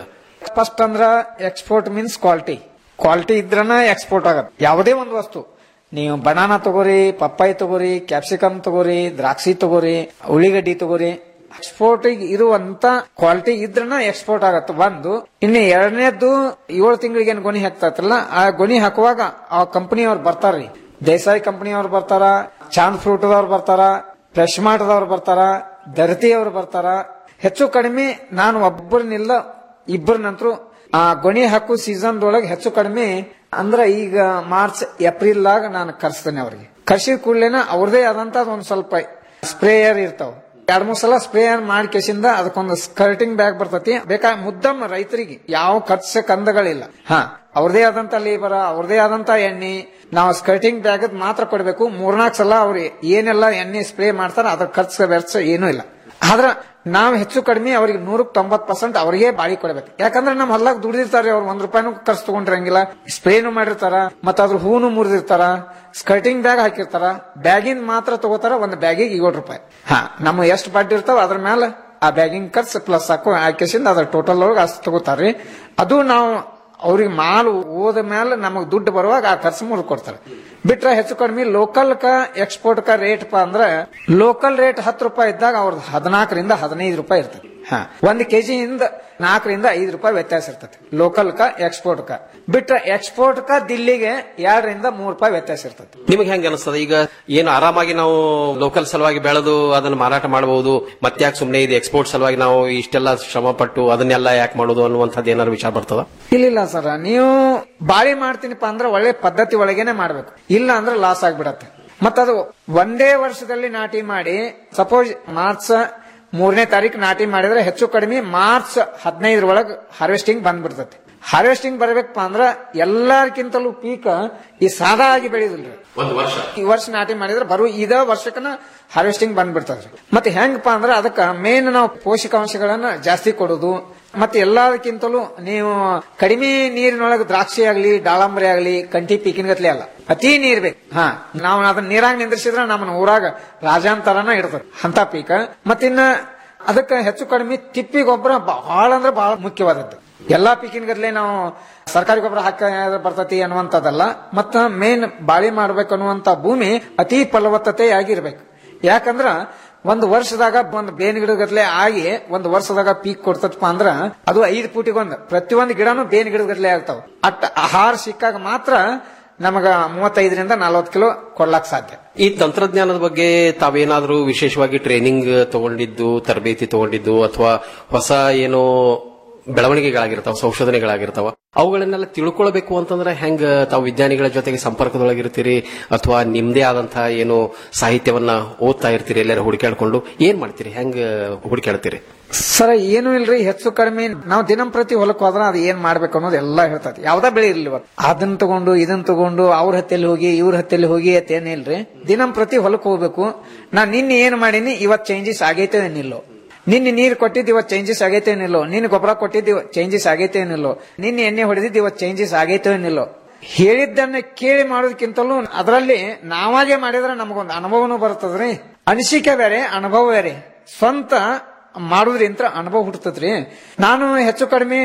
ಫಸ್ಟ್ ಅಂದ್ರ ಎಕ್ಸ್ಪೋರ್ಟ್ ಮೀನ್ಸ್ ಕ್ವಾಲಿಟಿ ಕ್ವಾಲಿಟಿ ಇದ್ರನ ಎಕ್ಸ್ಪೋರ್ಟ್ ಆಗತ್ತೆ ಯಾವುದೇ ಒಂದು ವಸ್ತು ನೀವು ಬನಾನ ತಗೋರಿ ಪಪ್ಪಾಯಿ ತಗೋರಿ ಕ್ಯಾಪ್ಸಿಕಮ್ ತಗೋರಿ ದ್ರಾಕ್ಷಿ ತಗೋರಿ ಉಳ್ಳಿಗಡ್ಡಿ ತಗೋರಿ ಎಕ್ಸ್ಪೋರ್ಟ್ ಇರುವಂತ ಕ್ವಾಲಿಟಿ ಇದ್ರನ ಎಕ್ಸ್ಪೋರ್ಟ್ ಆಗತ್ತೆ ಒಂದು ಇನ್ನು ಎರಡನೇದ್ದು ಏಳು ತಿಂಗಳಿಗೆ ಏನ್ ಗೊನಿ ಹಾಕ್ತಾರಲ್ಲ ಆ ಗೊನಿ ಹಾಕುವಾಗ ಆ ಕಂಪನಿಯವ್ರು ಬರ್ತಾರ್ರಿ ದೇಸಾಯಿ ಕಂಪನಿಯವ್ರು ಬರ್ತಾರ ಚಾಂದ್ ಫ್ರೂಟ್ದವ್ರು ಬರ್ತಾರ ಫ್ರೆಶ್ ಮಾರ್ಟ್ದವ್ರು ಬರ್ತಾರ ದರ್ತಿಯವ್ರು ಬರ್ತಾರ ಹೆಚ್ಚು ಕಡಿಮೆ ನಾನು ಒಬ್ಬರನ್ನಿಲ್ಲ ಇಬ್ಬರ ನಂತರ ಆ ಗೊಣಿ ಹಾಕು ಸೀಸನ್ ಒಳಗೆ ಹೆಚ್ಚು ಕಡಿಮೆ ಅಂದ್ರ ಈಗ ಮಾರ್ಚ್ ಏಪ್ರಿಲ್ ಆಗ ನಾನು ಕರ್ಸ್ತೇನೆ ಅವ್ರಿಗೆ ಕರ್ಸಿದ ಕೂಡ್ಲೇನ ಅವ್ರದೇ ಆದಂತ ಒಂದ್ ಸ್ವಲ್ಪ ಸ್ಪ್ರೇಯರ್ ಇರ್ತಾವ ಎರಡ್ ಮೂರ್ ಸಲ ಸ್ಪ್ರೇಯರ್ ಮಾಡಿ ಕೇಸಿಂದ ಅದಕ್ಕೊಂದು ಸ್ಕರ್ಟಿಂಗ್ ಬ್ಯಾಗ್ ಬರ್ತತಿ ಬೇಕಾ ಮುದ್ದಮ್ ರೈತರಿಗೆ ಯಾವ ಖರ್ಚು ಕಂದಗಳಿಲ್ಲ ಹಾ ಅವ್ರದೇ ಆದಂತ ಲೇಬರ್ ಅವ್ರದೇ ಆದಂತ ಎಣ್ಣೆ ನಾವು ಸ್ಕರ್ಟಿಂಗ್ ಬ್ಯಾಗ್ ಮಾತ್ರ ಕೊಡ್ಬೇಕು ಮೂರ್ನಾಲ್ಕು ಸಲ ಅವ್ರು ಏನೆಲ್ಲ ಎಣ್ಣೆ ಸ್ಪ್ರೇ ಮಾಡ್ತಾರ ಅದ್ರ ಖರ್ಚು ವೆಚ್ಚ ಏನೂ ಇಲ್ಲ ಆದ್ರ ನಾವ್ ಹೆಚ್ಚು ಕಡಿಮೆ ಅವ್ರಿಗೆ ನೂರಕ್ ತೊಂಬತ್ ಪರ್ಸೆಂಟ್ ಅವ್ರಿಗೆ ಬಾಳಿ ಕೊಡ್ಬೇಕು ಯಾಕಂದ್ರೆ ನಮ್ ಹೊಲ್ಲಾಗ ದುಡಿದಿರ್ತಾರೆ ಅವ್ರು ಒಂದ್ ರೂಪಾಯಿನೂ ಖರ್ಚು ತಗೊಂಡಿರಂಗಿಲ್ಲ ಸ್ಪ್ರೇನು ಮಾಡಿರ್ತಾರ ಮತ್ತ ಅದ್ರ ಹೂನು ಮುರಿದಿರ್ತಾರ ಸ್ಕರ್ಟಿಂಗ್ ಬ್ಯಾಗ್ ಹಾಕಿರ್ತಾರ ಬ್ಯಾಗಿನ್ ಮಾತ್ರ ತಗೋತಾರ ಒಂದ್ ಬ್ಯಾಗಿಗೆ ಏಳು ರೂಪಾಯಿ ಹಾ ನಮ್ಮ ಎಷ್ಟು ಬಡ್ಡಿ ಇರ್ತಾವ ಅದ್ರ ಮೇಲೆ ಆ ಬ್ಯಾಗಿಂಗ್ ಖರ್ಚು ಪ್ಲಸ್ ಹಾಕೋ ಹಾಕಿಸಿಂದ ಅದ್ರ ಟೋಟಲ್ ಒಳಗೆ ಅಷ್ಟು ತಗೋತಾರ್ರಿ ಅದು ನಾವು ಅವ್ರಿಗೆ ಮಾಲ್ ಹೋದ ಮೇಲೆ ನಮಗ್ ದುಡ್ಡು ಬರುವಾಗ ಆ ಖರ್ಚು ಮುರು ಕೊಡ್ತಾರೆ ಬಿಟ್ರೆ ಹೆಚ್ಚು ಕಡಿಮೆ ಲೋಕಲ್ ಕ ಎಕ್ಸ್ಪೋರ್ಟ್ ಕ ರೇಟ್ ಪ ಅಂದ್ರೆ ಲೋಕಲ್ ರೇಟ್ ಹತ್ತು ರೂಪಾಯಿ ಇದ್ದಾಗ ಅವ್ರದ್ದು ಹದಿನಾಲ್ಕರಿಂದ ಹದಿನೈದು ರೂಪಾಯಿ ಇರ್ತದೆ ಹಾ ಒಂದ್ ಕೆಜಿಯಿಂದ ನಾಲ್ಕರಿಂದ ಐದು ರೂಪಾಯಿ ವ್ಯತ್ಯಾಸ ಇರ್ತದೆ ಲೋಕಲ್ ಕ ಎಕ್ಸ್ಪೋರ್ಟ್ ಕ ಬಿಟ್ರೆ ಎಕ್ಸ್ಪೋರ್ಟ್ ಕ ದಿಲ್ಲಿಗೆ ಎರಡರಿಂದ ಮೂರು ರೂಪಾಯಿ ವ್ಯತ್ಯಾಸ ಇರ್ತದೆ ನಿಮಗೆ ಹೆಂಗ ಅನಿಸ್ತದ ಈಗ ಏನು ಆರಾಮಾಗಿ ನಾವು ಲೋಕಲ್ ಸಲುವಾಗಿ ಬೆಳೆದು ಅದನ್ನ ಮಾರಾಟ ಮಾಡಬಹುದು ಮತ್ತ್ಯಾಕ್ ಸುಮ್ನೆ ಇದು ಎಕ್ಸ್ಪೋರ್ಟ್ ಸಲುವಾಗಿ ನಾವು ಇಷ್ಟೆಲ್ಲ ಶ್ರಮ ಪಟ್ಟು ಅದನ್ನೆಲ್ಲ ಯಾಕೆ ಮಾಡೋದು ಅನ್ನುವಂಥದ್ದು ಏನಾದ್ರು ವಿಚಾರ ಬರ್ತದ ಇಲ್ಲ ಸರ್ ನೀವು ಬಾಳಿ ಮಾಡ್ತೀನಿಪ್ಪ ಅಂದ್ರೆ ಒಳ್ಳೆ ಪದ್ಧತಿ ಒಳಗೇನೆ ಮಾಡ್ಬೇಕು ಇಲ್ಲ ಅಂದ್ರೆ ಲಾಸ್ ಆಗ್ಬಿಡತ್ತೆ ಮತ್ತದು ಒಂದೇ ವರ್ಷದಲ್ಲಿ ನಾಟಿ ಮಾಡಿ ಸಪೋಸ್ ಮಾರ್ಚ್ ಮೂರನೇ ತಾರೀಕು ನಾಟಿ ಮಾಡಿದ್ರೆ ಹೆಚ್ಚು ಕಡಿಮೆ ಮಾರ್ಚ್ ಹದಿನೈದರ ಒಳಗೆ ಹಾರ್ವೆಸ್ಟಿಂಗ್ ಬಂದ್ಬಿಡ್ತೈತಿ ಹಾರ್ವೆಸ್ಟಿಂಗ್ ಬರ್ಬೇಕಪ್ಪ ಅಂದ್ರ ಎಲ್ಲಾರ್ಕಿಂತಲೂ ಪೀಕ್ ಈ ಸಾದಾ ಆಗಿ ಬೆಳೆದಿಲ್ರಿ ಒಂದು ವರ್ಷ ಈ ವರ್ಷ ನಾಟಿ ಮಾಡಿದ್ರೆ ಬರೋ ಇದ ವರ್ಷಕ್ಕನ ಹಾರ್ವೆಸ್ಟಿಂಗ್ ಬಂದ್ಬಿಡ್ತದ್ರಿ ಮತ್ತೆ ಹೆಂಗಪ್ಪ ಅಂದ್ರೆ ಅದಕ್ಕ ಮೇನ್ ನಾವು ಪೋಷಕಾಂಶಗಳನ್ನ ಜಾಸ್ತಿ ಕೊಡೋದು ಮತ್ತೆ ಎಲ್ಲದಕ್ಕಿಂತಲೂ ನೀವು ಕಡಿಮೆ ನೀರಿನೊಳಗೆ ದ್ರಾಕ್ಷಿ ಆಗ್ಲಿ ದಾಳಂಬರಿ ಆಗ್ಲಿ ಕಂಠಿ ಪೀಕಿನ ಗತ್ಲೆ ಅಲ್ಲ ಅತಿ ನೀರ್ ಬೇಕು ಹಾ ನಾವು ಅದನ್ನ ನೀರಾಗ ನಿಂದ್ರಿಸಿದ್ರೆ ನಮ್ಮನ್ನ ಊರಾಗ ರಾಜಾಂತರನ ಇಡ್ತದೆ ಅಂತ ಪೀಕ ಮತ್ತಿನ್ನ ಅದಕ್ಕೆ ಹೆಚ್ಚು ಕಡಿಮೆ ತಿಪ್ಪಿ ಗೊಬ್ಬರ ಬಹಳ ಅಂದ್ರೆ ಬಹಳ ಮುಖ್ಯವಾದದ್ದು ಎಲ್ಲಾ ಪೀಕಿನ ಗದ್ಲೆ ನಾವು ಸರ್ಕಾರಿ ಗೊಬ್ಬರ ಹಾಕ ಬರ್ತತಿ ಅನ್ನುವಂಥದ್ದಲ್ಲ ಮತ್ತ ಮೇನ್ ಬಾಳಿ ಮಾಡ್ಬೇಕು ಅನ್ನುವಂತ ಭೂಮಿ ಅತಿ ಫಲವತ್ತತೆ ಆಗಿರ್ಬೇಕು ಯಾಕಂದ್ರ ಒಂದು ವರ್ಷದಾಗ ಒಂದು ಬೇನ್ ಗಿಡಗತ್ಲೆ ಆಗಿ ಒಂದು ವರ್ಷದಾಗ ಪೀಕ್ ಕೊಡ್ತಪ್ಪ ಅಂದ್ರ ಅದು ಐದು ಫೂಟಿಗೊಂದು ಪ್ರತಿಯೊಂದು ಗಿಡನು ಬೇನ್ ಗಿಡಗತ್ಲೆ ಆಗ್ತಾವ ಅಟ್ಟ ಆಹಾರ ಸಿಕ್ಕಾಗ ಮಾತ್ರ ನಮಗ ಮೂವತ್ತೈದರಿಂದ ನಲವತ್ತು ಕಿಲೋ ಕೊಡ್ಲಾಕ್ ಸಾಧ್ಯ ಈ ತಂತ್ರಜ್ಞಾನದ ಬಗ್ಗೆ ತಾವೇನಾದ್ರೂ ವಿಶೇಷವಾಗಿ ಟ್ರೈನಿಂಗ್ ತಗೊಂಡಿದ್ದು ತರಬೇತಿ ತಗೊಂಡಿದ್ದು ಅಥವಾ ಹೊಸ ಏನೋ ಬೆಳವಣಿಗೆಗಳಾಗಿರ್ತಾವ ಸಂಶೋಧನೆಗಳಾಗಿರ್ತಾವ ಅವುಗಳನ್ನೆಲ್ಲ ತಿಳ್ಕೊಳ್ಬೇಕು ಅಂತಂದ್ರೆ ಹೆಂಗ ತಾವು ವಿಜ್ಞಾನಿಗಳ ಜೊತೆಗೆ ಸಂಪರ್ಕದೊಳಗಿರ್ತೀರಿ ಅಥವಾ ನಿಮ್ದೇ ಆದಂತಹ ಏನು ಸಾಹಿತ್ಯವನ್ನ ಓದ್ತಾ ಇರ್ತೀರಿ ಎಲ್ಲಾರು ಹುಡುಕಾಡ್ಕೊಂಡು ಏನ್ ಮಾಡ್ತೀರಿ ಹೆಂಗ್ ಹುಡುಕಾಡ್ತೀರಿ ಸರ ಏನು ಇಲ್ರಿ ಹೆಚ್ಚು ಕಡಿಮೆ ನಾವು ದಿನಂಪ್ರತಿ ಹೊಲಕ್ ಹೋದ್ರ ಅದು ಏನ್ ಮಾಡ್ಬೇಕು ಅನ್ನೋದು ಎಲ್ಲಾ ಹೇಳ್ತೈತಿ ಯಾವ್ದಾ ಬೆಳೆ ಇರ್ಲಿ ಇವತ್ತು ಅದನ್ನ ತಗೊಂಡು ಇದನ್ನ ತಗೊಂಡು ಅವ್ರ ಹತ್ತಿಯಲ್ಲಿ ಹೋಗಿ ಇವ್ರ ಹತ್ತಿಯಲ್ಲಿ ಹೋಗಿ ಅಂತ ಏನಿಲ್ರಿ ದಿನಂಪ್ರತಿ ಹೊಲಕ್ ಹೋಗ್ಬೇಕು ನಾ ನಿನ್ನೆ ಏನ್ ಮಾಡೀನಿ ಇವತ್ ಚೇಂಜಸ್ ಆಗೈತೆ ಏನಿಲ್ಲೋ ನಿನ್ನೆ ನೀರು ಕೊಟ್ಟಿದ್ದು ಇವತ್ತು ಚೇಂಜಸ್ ಆಗೈತೆ ಏನಿಲ್ಲೋ ನಿನ್ನ ಗೊಬ್ಬರ ಕೊಟ್ಟಿದ್ದು ಚೇಂಜಸ್ ಆಗೈತೆ ಏನಿಲ್ಲೋ ನಿನ್ನೆ ಎಣ್ಣೆ ಹೊಡೆದಿದ್ದು ಇವತ್ತು ಚೇಂಜಸ್ ಆಗೈತೆ ಏನಿಲ್ಲೋ ಹೇಳಿದ್ದನ್ನ ಕೇಳಿ ಮಾಡೋದಕ್ಕಿಂತಲೂ ಅದರಲ್ಲಿ ನಾವಾಗೆ ಮಾಡಿದ್ರೆ ನಮಗೊಂದು ಅನುಭವನೂ ಬರ್ತದ್ರಿ ಅನಿಸಿಕೆ ಬೇರೆ ಅನುಭವ ಬೇರೆ ಸ್ವಂತ ಮಾಡೋದ್ರಿಂತ ಅನುಭವ ಹುಟ್ಟತದ್ರಿ ನಾನು ಹೆಚ್ಚು ಕಡಿಮೆ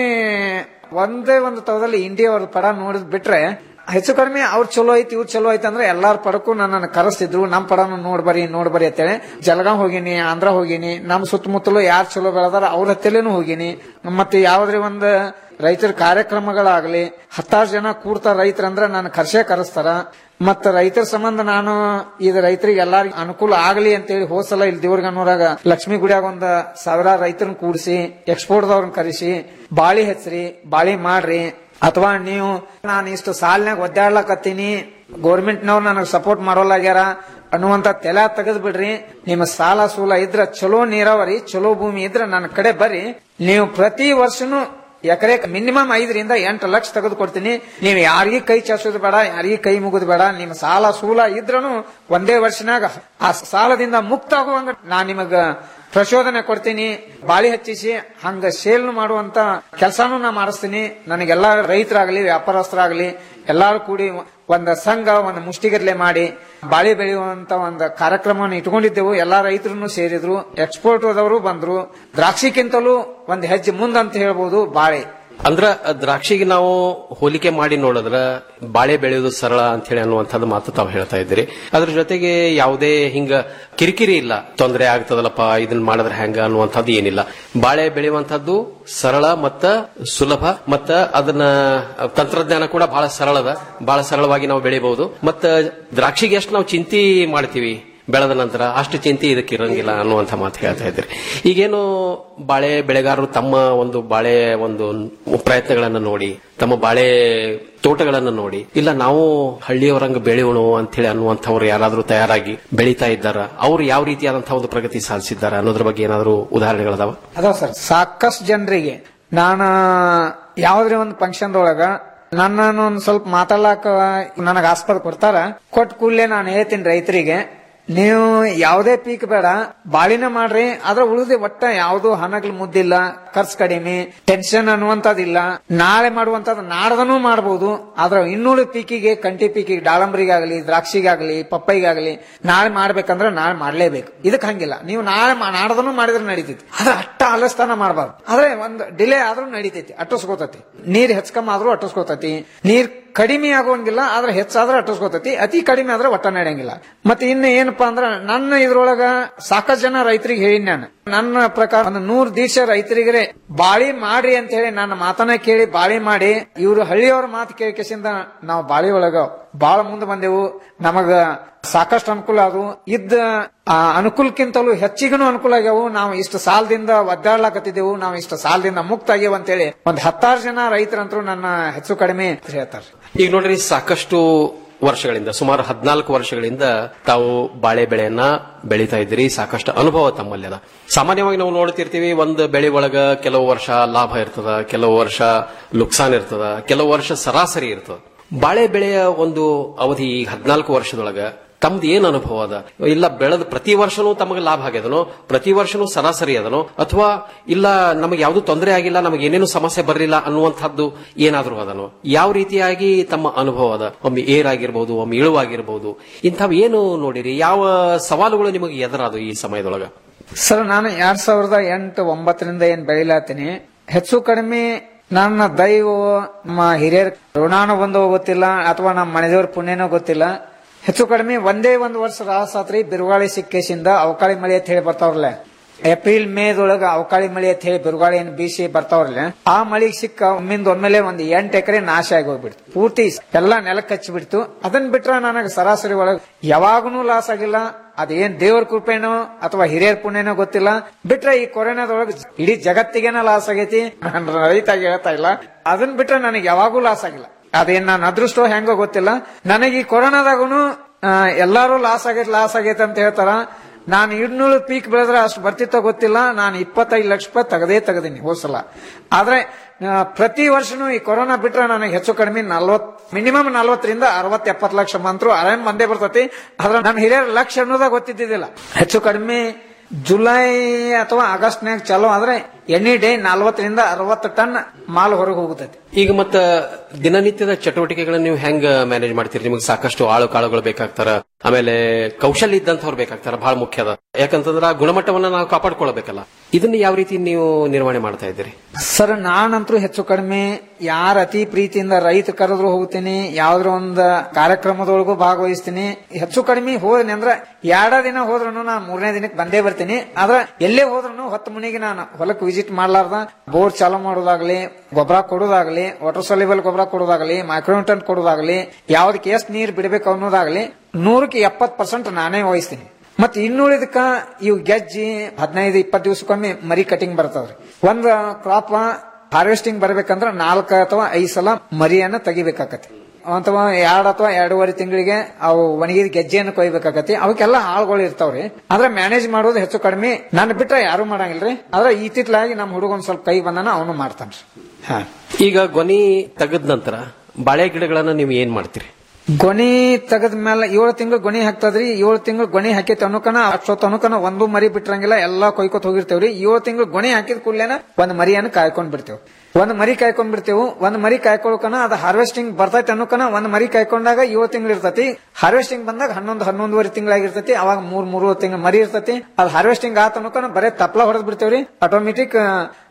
ಒಂದೇ ಒಂದು ತವದಲ್ಲಿ ಇಂಡಿಯಾ ಅವ್ರ ಪಡ ನೋಡಿದ್ ಬಿಟ್ರೆ ಹೆಚ್ಚು ಕಡಿಮೆ ಅವ್ರು ಚಲೋ ಐತಿ ಇವ್ರು ಚಲೋ ಐತಿ ಅಂದ್ರೆ ಎಲ್ಲಾರ ಪಡಕ್ಕೂ ನನ್ನನ್ನು ಕರೆಸ್ತಿದ್ರು ನಮ್ ಪಡನು ನೋಡ್ಬರಿ ನೋಡ್ಬರಿ ಅಂತೇಳಿ ಜಲಗಾಂವ್ ಹೋಗಿನಿ ಆಂಧ್ರ ಹೋಗಿನಿ ನಮ್ ಸುತ್ತಮುತ್ತಲು ಯಾರು ಚಲೋ ಬೆಳೆದಾರ ಅವ್ರ ಹತ್ತಿಲೇನು ಹೋಗಿನಿ ಮತ್ತೆ ಯಾವ್ದ್ರಿ ಒಂದ್ ರೈತರ ಕಾರ್ಯಕ್ರಮಗಳಾಗ್ಲಿ ಹತ್ತಾರು ಜನ ಕೂಡ್ತಾರ ರೈತರಂದ್ರ ನಾನು ಕರ್ಸೆ ಕರೆಸ್ತಾರ ಮತ್ತ ರೈತರ ಸಂಬಂಧ ನಾನು ಇದು ರೈತರಿಗೆ ಎಲ್ಲಾರಿಗೂ ಅನುಕೂಲ ಆಗ್ಲಿ ಅಂತೇಳಿ ಹೋಸಲ ಇಲ್ಲಿ ದೇವ್ರಗನ್ನೂರಾಗ ಲಕ್ಷ್ಮೀ ಗುಡಿಯಾಗ ಒಂದ್ ಸಾವಿರಾರು ರೈತರನ್ನ ಕೂಡಿಸಿ ಎಕ್ಸ್ಪೋರ್ಟ್ದವ್ರನ್ನ ಕರೆಸಿ ಬಾಳಿ ಹೆಚ್ಚ್ರಿ ಬಾಳಿ ಮಾಡ್ರಿ ಅಥವಾ ನೀವು ನಾನು ಇಷ್ಟು ಸಾಲಿನಾಗ ಒದ್ದಾಡ್ಲಕತ್ತೀನಿ ಗೌರ್ಮೆಂಟ್ನವ್ರು ನನಗೆ ಸಪೋರ್ಟ್ ಮಾಡೋಲಾಗ್ಯಾರ ಅನ್ನುವಂತ ತೆಲ ತೆಗೆದ್ ಬಿಡ್ರಿ ನಿಮ್ಮ ಸಾಲ ಸೂಲ ಇದ್ರ ಚಲೋ ನೀರಾವರಿ ಚಲೋ ಭೂಮಿ ಇದ್ರ ನನ್ನ ಕಡೆ ಬರ್ರಿ ನೀವು ಪ್ರತಿ ವರ್ಷನೂ ಎಕರೆ ಮಿನಿಮಮ್ ಐದರಿಂದ ಎಂಟು ಲಕ್ಷ ತೆಗೆದು ಕೊಡ್ತೀನಿ ನೀವು ಯಾರಿಗೂ ಕೈ ಚಾಚೋದು ಬೇಡ ಯಾರಿಗೂ ಕೈ ಮುಗಿದ್ ಬೇಡ ನಿಮ್ಮ ಸಾಲ ಸೂಲ ಇದ್ರನು ಒಂದೇ ವರ್ಷನಾಗ ಆ ಸಾಲದಿಂದ ಮುಕ್ತ ಆಗುವಂಗ ನಾ ನಿಮಗ ಪ್ರಚೋದನೆ ಕೊಡ್ತೀನಿ ಬಾಳಿ ಹಚ್ಚಿಸಿ ಹಂಗ ಸೇಲ್ ಮಾಡುವಂತ ಕೆಲಸನೂ ನಾ ಮಾಡಿಸ್ತೀನಿ ನನಗೆಲ್ಲಾ ರೈತರಾಗ್ಲಿ ವ್ಯಾಪಾರಸ್ಥರಾಗ್ಲಿ ಎಲ್ಲಾರು ಕೂಡಿ ಒಂದ್ ಸಂಘ ಒಂದು ಮುಷ್ಟಿಗಟ್ಲೆ ಮಾಡಿ ಬಾಳಿ ಬೆಳೆಯುವಂತ ಒಂದು ಕಾರ್ಯಕ್ರಮವನ್ನು ಇಟ್ಕೊಂಡಿದ್ದೆವು ಎಲ್ಲಾ ರೈತರನ್ನು ಸೇರಿದ್ರು ಎಕ್ಸ್ಪೋರ್ಟ್ ಆದವರು ಬಂದ್ರು ದ್ರಾಕ್ಷಿಕ್ಕಿಂತಲೂ ಒಂದ್ ಹೆಜ್ಜೆ ಮುಂದಂತ ಹೇಳ್ಬೋದು ಬಾಳೆ ಅಂದ್ರ ದ್ರಾಕ್ಷಿಗೆ ನಾವು ಹೋಲಿಕೆ ಮಾಡಿ ನೋಡಿದ್ರ ಬಾಳೆ ಬೆಳೆಯೋದು ಸರಳ ಅಂತ ಹೇಳಿ ಅನ್ನುವಂಥದ್ದು ಮಾತು ತಾವು ಹೇಳ್ತಾ ಇದ್ದೀರಿ ಅದ್ರ ಜೊತೆಗೆ ಯಾವುದೇ ಹಿಂಗ ಕಿರಿಕಿರಿ ಇಲ್ಲ ತೊಂದರೆ ಆಗ್ತದಲ್ಲಪ್ಪ ಇದನ್ನ ಮಾಡಿದ್ರೆ ಹೆಂಗ ಅನ್ನುವಂಥದ್ದು ಏನಿಲ್ಲ ಬಾಳೆ ಬೆಳೆಯುವಂತದ್ದು ಸರಳ ಮತ್ತ ಸುಲಭ ಮತ್ತ ಅದನ್ನ ತಂತ್ರಜ್ಞಾನ ಕೂಡ ಬಹಳ ಸರಳದ ಬಹಳ ಸರಳವಾಗಿ ನಾವು ಬೆಳಿಬಹುದು ಮತ್ತ ದ್ರಾಕ್ಷಿಗೆ ಎಷ್ಟು ನಾವು ಚಿಂತಿ ಮಾಡ್ತೀವಿ ಬೆಳೆದ ನಂತರ ಅಷ್ಟು ಚಿಂತೆ ಇದಕ್ಕೆ ಇರಂಗಿಲ್ಲ ಅನ್ನುವಂಥ ಮಾತು ಹೇಳ್ತಾ ಇದ್ರಿ ಈಗೇನು ಬಾಳೆ ಬೆಳೆಗಾರರು ತಮ್ಮ ಒಂದು ಬಾಳೆ ಒಂದು ಪ್ರಯತ್ನಗಳನ್ನ ನೋಡಿ ತಮ್ಮ ಬಾಳೆ ತೋಟಗಳನ್ನ ನೋಡಿ ಇಲ್ಲ ನಾವು ಹಳ್ಳಿಯವರಂಗ ಬೆಳೆಯೋಣ ಅಂತ ಹೇಳಿ ಅನ್ನುವಂಥವ್ರು ಯಾರಾದ್ರೂ ತಯಾರಾಗಿ ಬೆಳೀತಾ ಇದ್ದಾರ ಅವ್ರು ಯಾವ ರೀತಿಯಾದಂತಹ ಒಂದು ಪ್ರಗತಿ ಸಾಧಿಸಿದ್ದಾರೆ ಅನ್ನೋದ್ರ ಬಗ್ಗೆ ಏನಾದರೂ ಉದಾಹರಣೆಗಳದಾವ ಅದಾವ ಸರ್ ಸಾಕಷ್ಟು ಜನರಿಗೆ ನಾನು ಯಾವ್ದ್ರ ಒಂದು ಫಂಕ್ಷನ್ ಒಳಗ ನನ್ನನ್ನು ಒಂದ್ ಸ್ವಲ್ಪ ಮಾತಾಡ್ಲಾಕ ನನಗೆ ಆಸ್ಪದ ಕೊಡ್ತಾರ ಕೊಟ್ಟ ಕೂಡಲೇ ನಾನು ಹೇಳ್ತೀನಿ ರೈತರಿಗೆ ನೀವು ಯಾವುದೇ ಪೀಕ್ ಬೇಡ ಬಾಳಿನ ಮಾಡ್ರಿ ಅದ್ರ ಉಳಿದ ಒಟ್ಟ ಯಾವ್ದು ಹಣಗಳು ಮುದ್ದಿಲ್ಲ ಖರ್ಚು ಕಡಿಮೆ ಟೆನ್ಷನ್ ಅನ್ನುವಂಥದ್ದಿಲ್ಲ ನಾಳೆ ಮಾಡುವಂತದ್ದು ನಾಡ್ದನೂ ಮಾಡಬಹುದು ಆದ್ರ ಇನ್ನುಳಿದ ಪೀಕಿಗೆ ಕಂಟಿ ಪೀಕಿಗೆ ದಾಳಂಬ್ರಿಗಾಗಲಿ ದ್ರಾಕ್ಷಿಗಾಗಲಿ ಪಪ್ಪೈಗಾಗಲಿ ನಾಳೆ ಮಾಡ್ಬೇಕಂದ್ರೆ ನಾಳೆ ಮಾಡ್ಲೇಬೇಕು ಇದಕ್ಕೆ ಹಂಗಿಲ್ಲ ನೀವು ನಾಳೆ ಮಾ- ನಾಡ್ದನೂ ಮಾಡಿದ್ರೆ ನಡೀತೈತಿ ಆದ್ರೆ ಅಟ್ಟ ಆಲಸ್ತಾನ ಮಾಡಬಾರ್ದು ಆದ್ರೆ ಒಂದು ಡಿಲೇ ಆದ್ರೂ ನಡೀತೈತಿ ಅಟ್ಟಿಸ್ಕೋತೈತಿ ನೀರ್ ಹೆಚ್ಚಕಮ್ಮ ಆದ್ರೂ ಅಟ್ಟಿಸ್ಕೋತೈತಿ ನೀರ್ ಕಡಿಮೆ ಆಗೋಂಗಿಲ್ಲ ಆದ್ರೆ ಹೆಚ್ಚಾದ್ರೆ ಅಟ್ಟಿಸ್ಕೋತೈತಿ ಅತಿ ಕಡಿಮೆ ಆದ್ರೆ ಒಟ್ಟ ನಡೆಯಂಗಿಲ್ಲ ಮತ್ತೆ ಇನ್ನು ಏನಪ್ಪಾ ಅಂದ್ರ ನನ್ನ ಇದ್ರೊಳಗ ಸಾಕಷ್ಟು ಜನ ರೈತರಿಗೆ ಹೇಳಿನಿ ನಾನು ನನ್ನ ಪ್ರಕಾರ ಒಂದು ನೂರ್ ದೀಕ್ಷ ರೈತರಿಗೆ ಬಾಳಿ ಮಾಡ್ರಿ ಅಂತ ಹೇಳಿ ನನ್ನ ಮಾತನ್ನ ಕೇಳಿ ಬಾಳಿ ಮಾಡಿ ಇವರು ಹಳ್ಳಿಯವರ ಮಾತು ಕೇಳಿಕೆಸಿಂದ ನಾವು ಬಾಳಿ ಒಳಗ ಬಾಳ ಮುಂದೆ ಬಂದೆವು ನಮಗ ಸಾಕಷ್ಟು ಅನುಕೂಲ ಅದು ಇದ್ದ ಆ, ಅನುಕೂಲಕ್ಕಿಂತಲೂ ಹೆಚ್ಚಿಗೂ ಅನುಕೂಲ ಆಗ್ಯಾವು ನಾವು ಇಷ್ಟು ಸಾಲದಿಂದ ಒದ್ದಾಡ್ಲಾಕತ್ತಿದ್ದೆವು ನಾವು ಇಷ್ಟು ಸಾಲದಿಂದ ಮುಕ್ತ ಆಗ್ಯಾವ ಅಂತೇಳಿ ಒಂದ್ ಹತ್ತಾರು ಜನ ರೈತರಂತರೂ ನನ್ನ ಹೆಚ್ಚು ಕಡಿಮೆ ಹೇಳ್ತಾರೆ ಈಗ ನೋಡ್ರಿ ಸಾಕಷ್ಟು ವರ್ಷಗಳಿಂದ ಸುಮಾರು ಹದಿನಾಲ್ಕು ವರ್ಷಗಳಿಂದ ತಾವು ಬಾಳೆ ಬೆಳೆಯನ್ನ ಬೆಳೀತಾ ಇದ್ದೀರಿ ಸಾಕಷ್ಟು ಅನುಭವ ತಮ್ಮಲ್ಲಿ ಅದ ಸಾಮಾನ್ಯವಾಗಿ ನಾವು ನೋಡ್ತಿರ್ತೀವಿ ಒಂದು ಬೆಳೆ ಒಳಗ ಕೆಲವು ವರ್ಷ ಲಾಭ ಇರ್ತದ ಕೆಲವು ವರ್ಷ ನುಕ್ಸಾನ್ ಇರ್ತದ ಕೆಲವು ವರ್ಷ ಸರಾಸರಿ ಇರ್ತದ ಬಾಳೆ ಬೆಳೆಯ ಒಂದು ಅವಧಿ ಈ ಹದಿನಾಲ್ಕು ವರ್ಷದೊಳಗ ತಮ್ದು ಏನ್ ಅನುಭವ ಅದ ಇಲ್ಲ ಬೆಳೆದ ಪ್ರತಿ ವರ್ಷನೂ ತಮಗೆ ಲಾಭ ಆಗ್ಯದನೋ ಪ್ರತಿ ವರ್ಷನೂ ಸರಾಸರಿ ಅದನೋ ಅಥವಾ ಇಲ್ಲ ನಮಗೆ ಯಾವ್ದು ತೊಂದರೆ ಆಗಿಲ್ಲ ನಮಗೆ ಏನೇನು ಸಮಸ್ಯೆ ಬರಲಿಲ್ಲ ಅನ್ನುವಂಥದ್ದು ಏನಾದ್ರೂ ಅದನೋ ಯಾವ ರೀತಿಯಾಗಿ ತಮ್ಮ ಅನುಭವ ಅದ ಒಮ್ಮೆ ಏರಾಗಿರ್ಬೋದು ಒಮ್ಮೆ ಇಳುವಾಗಿರ್ಬೋದು ಇಂಥವು ಏನು ನೋಡಿರಿ ಯಾವ ಸವಾಲುಗಳು ನಿಮಗೆ ಎದುರಾದು ಈ ಸಮಯದೊಳಗ ಸರ್ ನಾನು ಎರಡ್ ಸಾವಿರದ ಎಂಟು ಒಂಬತ್ತರಿಂದ ಏನ್ ಬೆಳಿಲಾತೀನಿ ಹೆಚ್ಚು ಕಡಿಮೆ ನನ್ನ ದೈವ ನಮ್ಮ ಹಿರಿಯರ ಋಣಾನು ಬಂದೋ ಗೊತ್ತಿಲ್ಲ ಅಥವಾ ನಮ್ಮ ಮನೆದೇವ್ರ ಪುಣ್ಯನೋ ಗೊತ್ತಿಲ್ಲ ಹೆಚ್ಚು ಕಡಿಮೆ ಒಂದೇ ಒಂದು ವರ್ಷ ರಾಸಾತ್ರಿ ಬಿರುಗಾಳಿ ಸಿಕ್ಕೇಸಿಂದ ಅವಕಾಳಿ ಮಳೆ ಅಂತ ಹೇಳಿ ಬರ್ತಾವ್ರಲ್ಲ ಏಪ್ರಿಲ್ ಮೇದೊಳಗ ಅವಕಾಳಿ ಮಳೆ ಅಂತ ಹೇಳಿ ಬಿರುಗಾಳಿ ಏನ್ ಬೀಸಿ ಬರ್ತಾವ್ರಲ್ಲ ಆ ಮಳಿಗೆ ಸಿಕ್ಕ ಒಮ್ಮಿಂದ ಒಮ್ಮೆಲೆ ಒಂದ್ ಎಂಟು ಎಕರೆ ನಾಶ ಆಗಿ ಹೋಗ್ಬಿಡ್ತು ಪೂರ್ತಿ ಎಲ್ಲಾ ನೆಲಕ್ಕೆ ಹಚ್ಚಿಬಿಡ್ತು ಅದನ್ ಬಿಟ್ರ ನನಗೆ ಸರಾಸರಿ ಒಳಗ ಯಾವಾಗನೂ ಲಾಸ್ ಆಗಿಲ್ಲ ಅದೇನ್ ದೇವ್ರ ಕೃಪೆನೋ ಅಥವಾ ಹಿರಿಯರ ಪುಣ್ಯನೋ ಗೊತ್ತಿಲ್ಲ ಬಿಟ್ರೆ ಈ ಕೊರೋನಾದೊಳಗೆ ಇಡೀ ಜಗತ್ತಿಗೆನ ಲಾಸ್ ಆಗೈತಿ ನಾನು ರೈತಾಗಿ ಹೇಳ್ತಾ ಇಲ್ಲ ಅದನ್ ಬಿಟ್ರೆ ನನಗೆ ಯಾವಾಗೂ ಲಾಸ್ ಆಗಿಲ್ಲ ಅದೇನ್ ನಾನು ಅದೃಷ್ಟೋ ಹೆಂಗೋ ಗೊತ್ತಿಲ್ಲ ನನಗೆ ಈ ಕೊರೋನಾದಾಗೂ ಎಲ್ಲಾರು ಲಾಸ್ ಆಗೈತೆ ಲಾಸ್ ಆಗೈತೆ ಅಂತ ಹೇಳ್ತಾರ ನಾನು ಇನ್ನೂರು ಪೀಕ್ ಬೆಳೆದ್ರೆ ಅಷ್ಟು ಬರ್ತಿತ್ತೋ ಗೊತ್ತಿಲ್ಲ ನಾನು ಇಪ್ಪತ್ತೈದು ಲಕ್ಷ ರೂಪಾಯಿ ತೆಗದೇ ತೆಗದೀನಿ ಹೋಸಲ ಆದ್ರೆ ಆ, ಪ್ರತಿ ವರ್ಷನೂ ಈ ಕೊರೋನಾ ಬಿಟ್ರೆ ನನಗೆ ಹೆಚ್ಚು ಕಡಿಮೆ ನಲ್ವತ್ ಮಿನಿಮಮ್ ನಲ್ವತ್ತರಿಂದ ಅರವತ್ ಎಪ್ಪತ್ತು ಲಕ್ಷ ಮಂತ್ರು ಆರಾಮ್ ಬಂದೇ ಬರ್ತೈತಿ ಆದ್ರೆ ನಮ್ಮ ಹಿರಿಯರ ಲಕ್ಷ ಅನ್ನೋದ ಗೊತ್ತಿದ್ದಿದ್ದಿಲ್ಲ ಹೆಚ್ಚು ಕಡಿಮೆ ಜುಲೈ ಅಥವಾ ಆಗಸ್ಟ್ನಾಗ ಚಾಲೂ ಆದ್ರೆ ಎನಿ ಡೇ ನಲ್ವತ್ತರಿಂದ ಅರವತ್ತು ಟನ್ ಮಾಲ್ ಹೊರಗೆ ಹೋಗುತ್ತೈತಿ ಈಗ ಮತ್ತ ದಿನನಿತ್ಯದ ಚಟುವಟಿಕೆಗಳನ್ನ ನೀವು ಹೆಂಗ್ ಮ್ಯಾನೇಜ್ ಮಾಡ್ತೀರಿ ನಿಮಗೆ ಸಾಕಷ್ಟು ಆಳು ಕಾಳುಗಳು ಬೇಕಾಗ್ತಾರ ಆಮೇಲೆ ಕೌಶಲ್ಯ ಇದ್ದಂಥವ್ರು ಬೇಕಾಗ್ತಾರ ಬಹಳ ಮುಖ್ಯ ಅದ ಯಾಕಂತಂದ್ರ ಆ ಗುಣಮಟ್ಟವನ್ನ ನಾವು ಕಾಪಾಡ್ಕೊಳ್ಬೇಕಲ್ಲ ಇದನ್ನ ಯಾವ ರೀತಿ ನೀವು ನಿರ್ವಹಣೆ ಮಾಡ್ತಾ ಇದ್ದೀರಿ ಸರ್ ನಾನಂತರೂ ಹೆಚ್ಚು ಕಡಿಮೆ ಯಾರ ಅತಿ ಪ್ರೀತಿಯಿಂದ ರೈತ ಕರೆದ್ರು ಹೋಗ್ತೀನಿ ಯಾವ್ದ್ರ ಒಂದ್ ಕಾರ್ಯಕ್ರಮದೊಳಗೂ ಭಾಗವಹಿಸ್ತೀನಿ ಹೆಚ್ಚು ಕಡಿಮೆ ಹೋದ್ನಿ ಅಂದ್ರ ಎರಡ ದಿನ ಹೋದ್ರು ನಾನು ಮೂರನೇ ದಿನಕ್ಕೆ ಬಂದೇ ಬರ್ತೀನಿ ಆದ್ರ ಎಲ್ಲೇ ಹೋದ್ರು ಹತ್ತು ಮನೆಗೆ ನಾನು ಹೊಲಕ್ಕೆ ವಿಸಿಟ್ ಮಾಡ್ಲಾರ್ದ ಬೋರ್ ಚಾಲೂ ಮಾಡೋದಾಗ್ಲಿ ಗೊಬ್ಬರ ಕೊಡೋದಾಗ್ಲಿ ವಾಟರ್ ಸೊಲ್ಯೂಬಲ್ ಗೊಬ್ಬರ ಕೊಡೋದಾಗ್ಲಿ ಮೈಕ್ರೋನ್ಟನ್ ಕೊಡೋದಾಗ್ಲಿ ಯಾವ್ದಕ್ಕೆ ಎಷ್ಟು ನೀರ್ ಬಿಡಬೇಕು ಅನ್ನೋದಾಗ್ಲಿ ನೂರಕ್ಕೆ ಎಪ್ಪತ್ ಪರ್ಸೆಂಟ್ ನಾನೇ ವಹಿಸ್ತೀನಿ ಮತ್ ಇನ್ನುಳಿದಕ್ಕ ಇವು ಗೆಜ್ಜಿ ಹದಿನೈದು ಇಪ್ಪತ್ತು ದಿವಸಕ್ಕೊಮ್ಮೆ ಮರಿ ಕಟಿಂಗ್ ಬರ್ತದ್ರಿ ಒಂದ್ ಕ್ರಾಪ್ ಹಾರ್ವೆಸ್ಟಿಂಗ್ ಬರ್ಬೇಕಂದ್ರ ನಾಲ್ಕ ಅಥವಾ ಐದ್ ಸಲ ಮರಿಯನ್ನ ತೆಗಿಬೇಕಾಕತಿ ಅಥವಾ ಎರಡ್ ಅಥವಾ ಎರಡೂವರೆ ತಿಂಗಳಿಗೆ ಅವು ಒಣಗಿದ ಗೆಜ್ಜೆಯನ್ನು ಕೊಯ್ಬೇಕಾಕತಿ ಅವಕ್ಕೆಲ್ಲ ಆಳ್ಗಳು ಇರ್ತಾವ್ರಿ ಆದ್ರೆ ಮ್ಯಾನೇಜ್ ಮಾಡೋದು ಹೆಚ್ಚು ಕಡಿಮೆ ನನ್ನ ಬಿಟ್ರೆ ಯಾರು ಮಾಡಂಗಿಲ್ರಿ ಆದ್ರೆ ಇತ್ತಿತ್ಲಾಗಿ ನಮ್ಮ ಹುಡುಗ ಒಂದ್ ಸ್ವಲ್ಪ ಕೈ ಬಂದನ ಅವನು ಮಾಡ್ತಾನ್ರಿ ಹಾ ಈಗ ಗೊನಿ ತೆಗೆದ ನಂತರ ಬಾಳೆ ಗಿಡಗಳನ್ನ ನೀವು ಏನ್ ಮಾಡ್ತೀರಿ ಗೊನಿ ತೆಗದ ಮೇಲೆ ಏಳು ತಿಂಗಳು ಗೊನಿ ಹಾಕ್ತದ್ರಿ ಏಳು ತಿಂಗಳು ಗೊನಿ ಹಾಕೈತಿ ಅನ್ನೋಕನ ಅಷ್ಟೊತ್ತು ಅನ್ನೋಕನ ಒಂದು ಮರಿ ಬಿಟ್ರಂಗಿಲ್ಲ ಎಲ್ಲಾ ಕೊಯ್ಕೊತ್ ಹೋಗಿರ್ತೇವ್ರಿ ಏಳು ತಿಂಗಳು ಗೊನಿ ಹಾಕಿದ ಕೂಡ್ಲೇನ ಒಂದ್ ಮರಿಯನ್ನ ಕಾಯ್ಕೊಂಡ್ ಬಿಡ್ತೇವ್ ಒಂದ್ ಮರಿ ಕಾಯ್ಕೊಂಡ್ ಬಿಡ್ತೇವು ಒಂದ್ ಮರಿ ಕಾಯ್ಕೊಳ್ಕನ ಅದ ಹಾರ್ವೆಸ್ಟಿಂಗ್ ಬರ್ತೈತಿ ಅನ್ನೋಕನ ಒಂದ್ ಮರಿ ಕಾಯ್ಕೊಂಡಾಗ ಏಳು ತಿಂಗಳು ಇರ್ತೈತಿ ಹಾರ್ವೆಸ್ಟಿಂಗ್ ಬಂದಾಗ ಹನ್ನೊಂದು ಹನ್ನೊಂದುವರೆ ತಿಂಗಳಾಗಿರ್ತೈತಿ ಅವಾಗ ಮೂರ್ ಮೂರು ತಿಂಗಳು ಮರಿ ಇರ್ತೈತಿ ಅದ್ ಹಾರ್ವೆಸ್ಟಿಂಗ್ ಆತ ಅನ್ನೋಕನ ಬರೇ ತಪ್ಲ ಹೊಡೆದ್ ಬಿಡ್ತೇವ್ರಿ ಆಟೋಮೆಟಿಕ್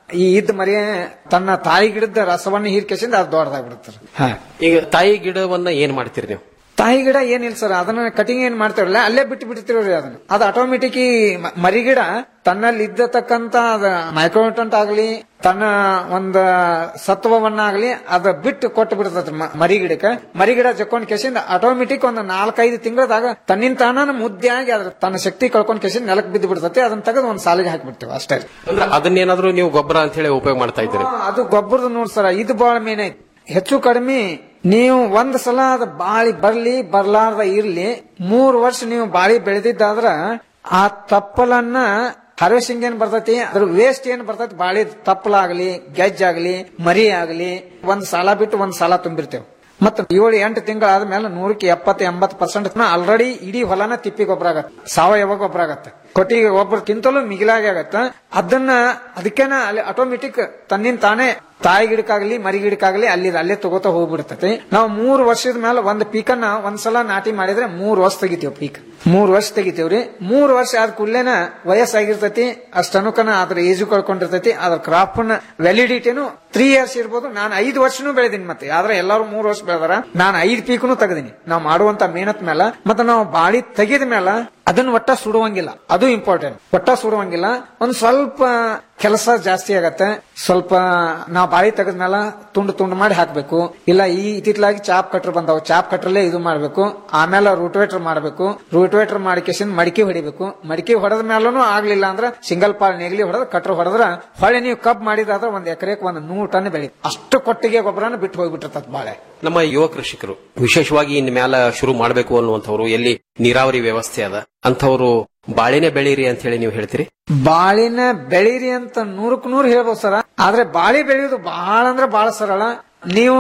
ಈ ಇದ್ದ ಮರಿ ತನ್ನ ತಾಯಿ ಗಿಡದ ರಸವನ್ನು ಹೀರ್ಕೆಸಿಂದ ಅದು ದೊಡ್ಡದಾಗ್ಬಿಡುತ್ತೆ ಹಾ ಈಗ ತಾಯಿ ಗಿಡವನ್ನ ಏನ್ ಮಾಡ್ತೀರಿ ನೀವು ತಾಯಿ ಗಿಡ ಏನಿಲ್ಲ ಸರ್ ಅದನ್ನ ಕಟಿಂಗ್ ಏನ್ ಮಾಡ್ತಾರಲ್ಲ ಅಲ್ಲೇ ಬಿಟ್ಟು ಬಿಡ್ತಿರೋರಿ ಅದನ್ನ ಅದು ಆಟೋಮೆಟಿಕ್ ಈ ಮ- ಮರಿ ಗಿಡ ತನ್ನಲ್ಲಿ ಇದ್ದತಕ್ಕಂತ ಮೈಕ್ರೋಟಂಟ್ ಆಗ್ಲಿ ತನ್ನ ಒಂದ ಸತ್ವವನ್ನಾಗ್ಲಿ ಅದ ಬಿಟ್ಟು ಕೊಟ್ಟು ಬಿಡ್ತದ ಮರಿ ಗಿಡಕ್ಕೆ ಮರಿ ಗಿಡ ಜಕ್ಕೊಂಡ್ ಕೆಸಿಂದ ಆಟೋಮೆಟಿಕ್ ಒಂದು ನಾಲ್ಕೈದು ತಿಂಗಳದಾಗ ತನ್ನಿಂದ ತಾನ ಮುದ್ದೆ ಆಗಿ ಅದ್ರ ತನ್ನ ಶಕ್ತಿ ಕಳ್ಕೊಂಡ್ ಕೆಸಿಂದ ನೆಲಕ್ಕೆ ಬಿದ್ದು ಬಿಡ್ತತಿ ಅದನ್ನ ತೆಗೆದು ಒಂದ್ ಸಾಲಿಗೆ ಹಾಕಿಬಿಡ್ತೇವೆ ಅಷ್ಟೇ ಅಂದ್ರೆ ಅದನ್ನೇನಾದ್ರೂ ನೀವು ಗೊಬ್ಬರ ಅಂತ ಹೇಳಿ ಉಪಯೋಗ ಮಾಡ್ತಾ ಇದ್ದೀರಿ ಹಾ, ಅದು ಗೊಬ್ಬರದ ನೋಡ್ ಸರ ಇದು ಬಹಳ ಮೇನ್ ಐತಿ ಹೆಚ್ಚು ಕಡಿಮೆ ನೀವು ಒಂದ್ ಸಲ ಅದ ಬಾಳಿ ಬರ್ಲಿ ಬರ್ಲಾರ್ದ ಇರ್ಲಿ ಮೂರ್ ವರ್ಷ ನೀವು ಬಾಳಿ ಬೆಳೆದಿದ್ದಾದ್ರ ಆ ತಪ್ಪಲನ್ನ ಹಾರ್ವೆಸ್ಟಿಂಗ್ ಏನ್ ಬರ್ತೈತಿ ಅದ್ರ ವೇಸ್ಟ್ ಏನ್ ಬರ್ತೈತಿ ಬಾಳಿ ತಪ್ಪಲಾಗ್ಲಿ ಗೆಜ್ಜಾಗ್ಲಿ ಮರಿ ಆಗ್ಲಿ ಒಂದ್ ಸಾಲ ಬಿಟ್ಟು ಒಂದ್ ಸಾಲ ತುಂಬಿರ್ತೇವೆ ಮತ್ತ ಏಳು ಎಂಟು ತಿಂಗಳಾದ್ಮೇಲೆ ನೂರಕ್ಕೆ ಎಪ್ಪತ್ತು ಎಂಬತ್ತು ಪರ್ಸೆಂಟ್ ಆಲ್ರೆಡಿ ಇಡೀ ಹೊಲನ ತಿಪ್ಪಿ ಗೊಬ್ಬರ ಆಗತ್ತೆ ಸಾವಯವ ಗೊಬ್ಬರ ಆಗತ್ತೆ ಕೊಟ್ಟಿಗೆ ಗೊಬ್ಬರಕ್ಕಿಂತಲೂ ಮಿಗಿಲಾಗಿ ಆಗತ್ತ ಅದನ್ನ ಅದಕ್ಕೇನ ಅಲ್ಲಿ ಆಟೋಮೆಟಿಕ್ ತನ್ನಿಂದ ತಾನೇ ತಾಯಿ ಗಿಡಕ್ಕಾಗ್ಲಿ ಮರಿ ಗಿಡಕ್ಕಾಗ್ಲಿ ಅಲ್ಲಿ ಅಲ್ಲೇ ತಗೋತಾ ಹೋಗ್ಬಿಡ್ತೈತಿ ನಾವು ಮೂರು ವರ್ಷದ ಮೇಲೆ ಒಂದ್ ಪೀಕನ್ನ ಒಂದ್ಸಲ ನಾಟಿ ಮಾಡಿದ್ರೆ ಮೂರ್ ವರ್ಷ ತೆಗಿತೀವಿ ಪೀಕ್ ಮೂರ್ ವರ್ಷ ತೆಗಿತೀವ್ರಿ ಮೂರ್ ವರ್ಷ ಆದ ಕೂಡ್ಲೇನ ವಯಸ್ಸಾಗಿರ್ತೈತಿ ಅಷ್ಟನುಕನ ಅದ್ರ ಏಜು ಕಳ್ಕೊಂಡಿರ್ತೈತಿ ಅದ್ರ ಕ್ರಾಪ್ ನ ವ್ಯಾಲಿಡಿಟಿನು ತ್ರೀ ಇಯರ್ಸ್ ಇರ್ಬೋದು ನಾನು ಐದು ವರ್ಷನೂ ಬೆಳೆದೀನಿ ಮತ್ತೆ ಆದ್ರೆ ಎಲ್ಲಾರು ಮೂರ್ ವರ್ಷ ಬೆಳೆದಾರ ನಾನು ಐದ್ ಪೀಕ್ನು ತೆಗೆದೀನಿ ನಾವು ಮಾಡುವಂತ ಮೇಹನತ್ ಮೇಲೆ ಮತ್ತೆ ನಾವು ಬಾಳಿ ತೆಗೆದ ಮೇಲೆ ಅದನ್ನ ಒಟ್ಟ ಸುಡುವಂಗಿಲ್ಲ ಅದು ಇಂಪಾರ್ಟೆಂಟ್ ಒಟ್ಟ ಸುಡುವಂಗಿಲ್ಲ ಒಂದ್ ಸ್ವಲ್ಪ ಕೆಲಸ ಜಾಸ್ತಿ ಆಗತ್ತೆ ಸ್ವಲ್ಪ ನಾವು ಬಾಳಿ ತೆಗೆದ್ಮೇಲೆ ತುಂಡು ತುಂಡು ಮಾಡಿ ಹಾಕ್ಬೇಕು ಇಲ್ಲ ಈ ಇತ್ತಿತ್ಲಾಗಿ ಚಾಪ್ ಕಟ್ರ್ ಬಂದಾವ ಚಾಪ್ ಕಟ್ರಲ್ಲೇ ಇದು ಮಾಡ್ಬೇಕು ಆಮೇಲೆ ರೂಟ್ವೇಟರ್ ಮಾಡ್ಬೇಕು ರೂಟ್ವೇಟರ್ ಮಾಡಿಕೆಸಿಂದ ಮಡಿಕೆ ಹೊಡಿಬೇಕು ಮಡಿಕೆ ಹೊಡೆದ ಮೇಲೂ ಆಗ್ಲಿಲ್ಲ ಅಂದ್ರೆ ಸಿಂಗಲ್ ಪಾಲ್ ನೆಗಲಿ ಹೊಡೆದ್ ಕಟ್ರ್ ಹೊಡೆದ್ರ ಹೊಳೆ ನೀವು ಕಬ್ ಮಾಡಿದಾದ್ರೆ ಒಂದ್ ಎಕರೆಗೆ ಒಂದ್ ನೂರು ಟನ್ ಬೆಳಿ ಅಷ್ಟು ಕೊಟ್ಟಿಗೆ ಗೊಬ್ಬರನ ಬಿಟ್ಟು ಹೋಗ್ಬಿಟ್ಟಿರ್ತದ ಬಾಳೆ ನಮ್ಮ ಯುವ ಕೃಷಿಕರು ವಿಶೇಷವಾಗಿ ಇನ್ ಮ್ಯಾಲ ಶುರು ಮಾಡಬೇಕು ಅನ್ನುವಂಥವ್ರು ಎಲ್ಲಿ ನೀರಾವರಿ ವ್ಯವಸ್ಥೆ ಅದ ಅಂಥವ್ರು ಬಾಳೆನೆ ಬೆಳೀರಿ ಅಂತ ಹೇಳಿ ನೀವು ಹೇಳ್ತೀರಿ ಬಾಳಿನ ಬೆಳೀರಿ ಅಂತ ನೂರಕ್ ನೂರು ಹೇಳ್ಬೋದು ಸರ ಆದ್ರೆ ಬಾಳಿ ಬೆಳೆಯೋದು ಬಹಳ ಅಂದ್ರೆ ಬಹಳ ಸರಳ ನೀವು